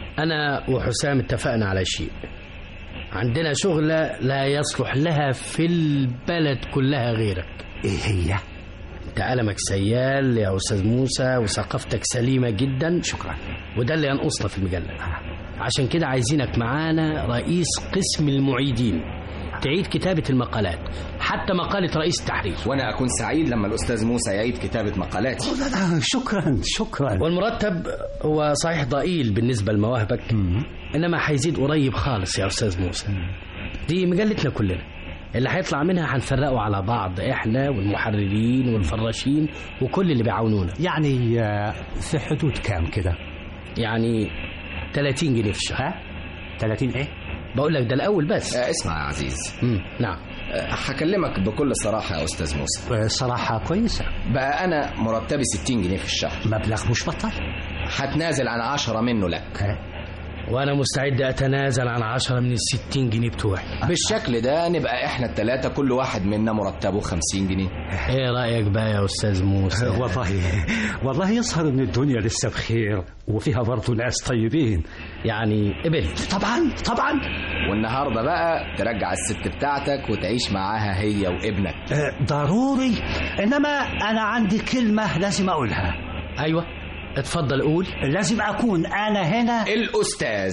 أنا وحسام اتفقنا على شيء عندنا شغلة لا يصلح لها في البلد كلها غيرك ايه هي؟ انت قلمك سيال يا أستاذ موسى وثقافتك سليمة جدا شكرا وده اللي ينقصنا في المجلة عشان كده عايزينك معانا رئيس قسم المعيدين تعيد كتابة المقالات حتى مقالة رئيس التحرير وانا اكون سعيد لما الاستاذ موسى يعيد كتابه مقالاتي لا لا شكرا شكرا والمرتب هو صحيح ضئيل بالنسبة لمواهبك إنما هيزيد قريب خالص يا أستاذ موسى دي مجلتنا كلنا اللي هيطلع منها هنفرقه على بعض احنا والمحررين والفراشين وكل اللي بيعاونونا يعني آه، في حدود كام كده يعني 30 جنيه في الشهر ها 30 ايه بقول لك ده الاول بس آه، اسمع يا عزيز مم. نعم آه، هكلمك بكل صراحه يا استاذ موسى آه، صراحة كويسة بقى انا مرتبي 60 جنيه في الشهر مبلغ مش بطال هتنازل عن 10 منه لك وانا مستعد اتنازل عن عشرة من الستين جنيه بتوعي بالشكل ده نبقى احنا التلاتة كل واحد منا مرتبه 50 جنيه ايه رايك بقى يا استاذ موسى والله والله يظهر ان الدنيا لسه بخير وفيها برضه ناس طيبين يعني قبلت طبعا طبعا والنهارده بقى ترجع الست بتاعتك وتعيش معاها هي وابنك آه، ضروري انما انا عندي كلمة لازم اقولها ايوه اتفضل قول لازم اكون انا هنا الاستاذ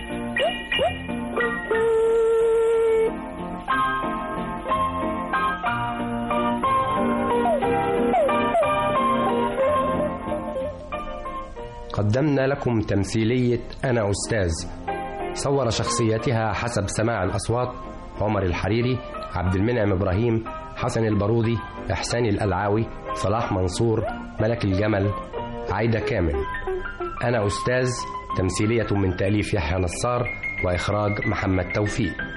قدمنا لكم تمثيلية أنا أستاذ صور شخصيتها حسب سماع الأصوات عمر الحريري عبد المنعم إبراهيم حسن البارودي إحسان الألعاوي صلاح منصور ملك الجمل عايدة كامل أنا أستاذ تمثيلية من تأليف يحيى نصار وإخراج محمد توفيق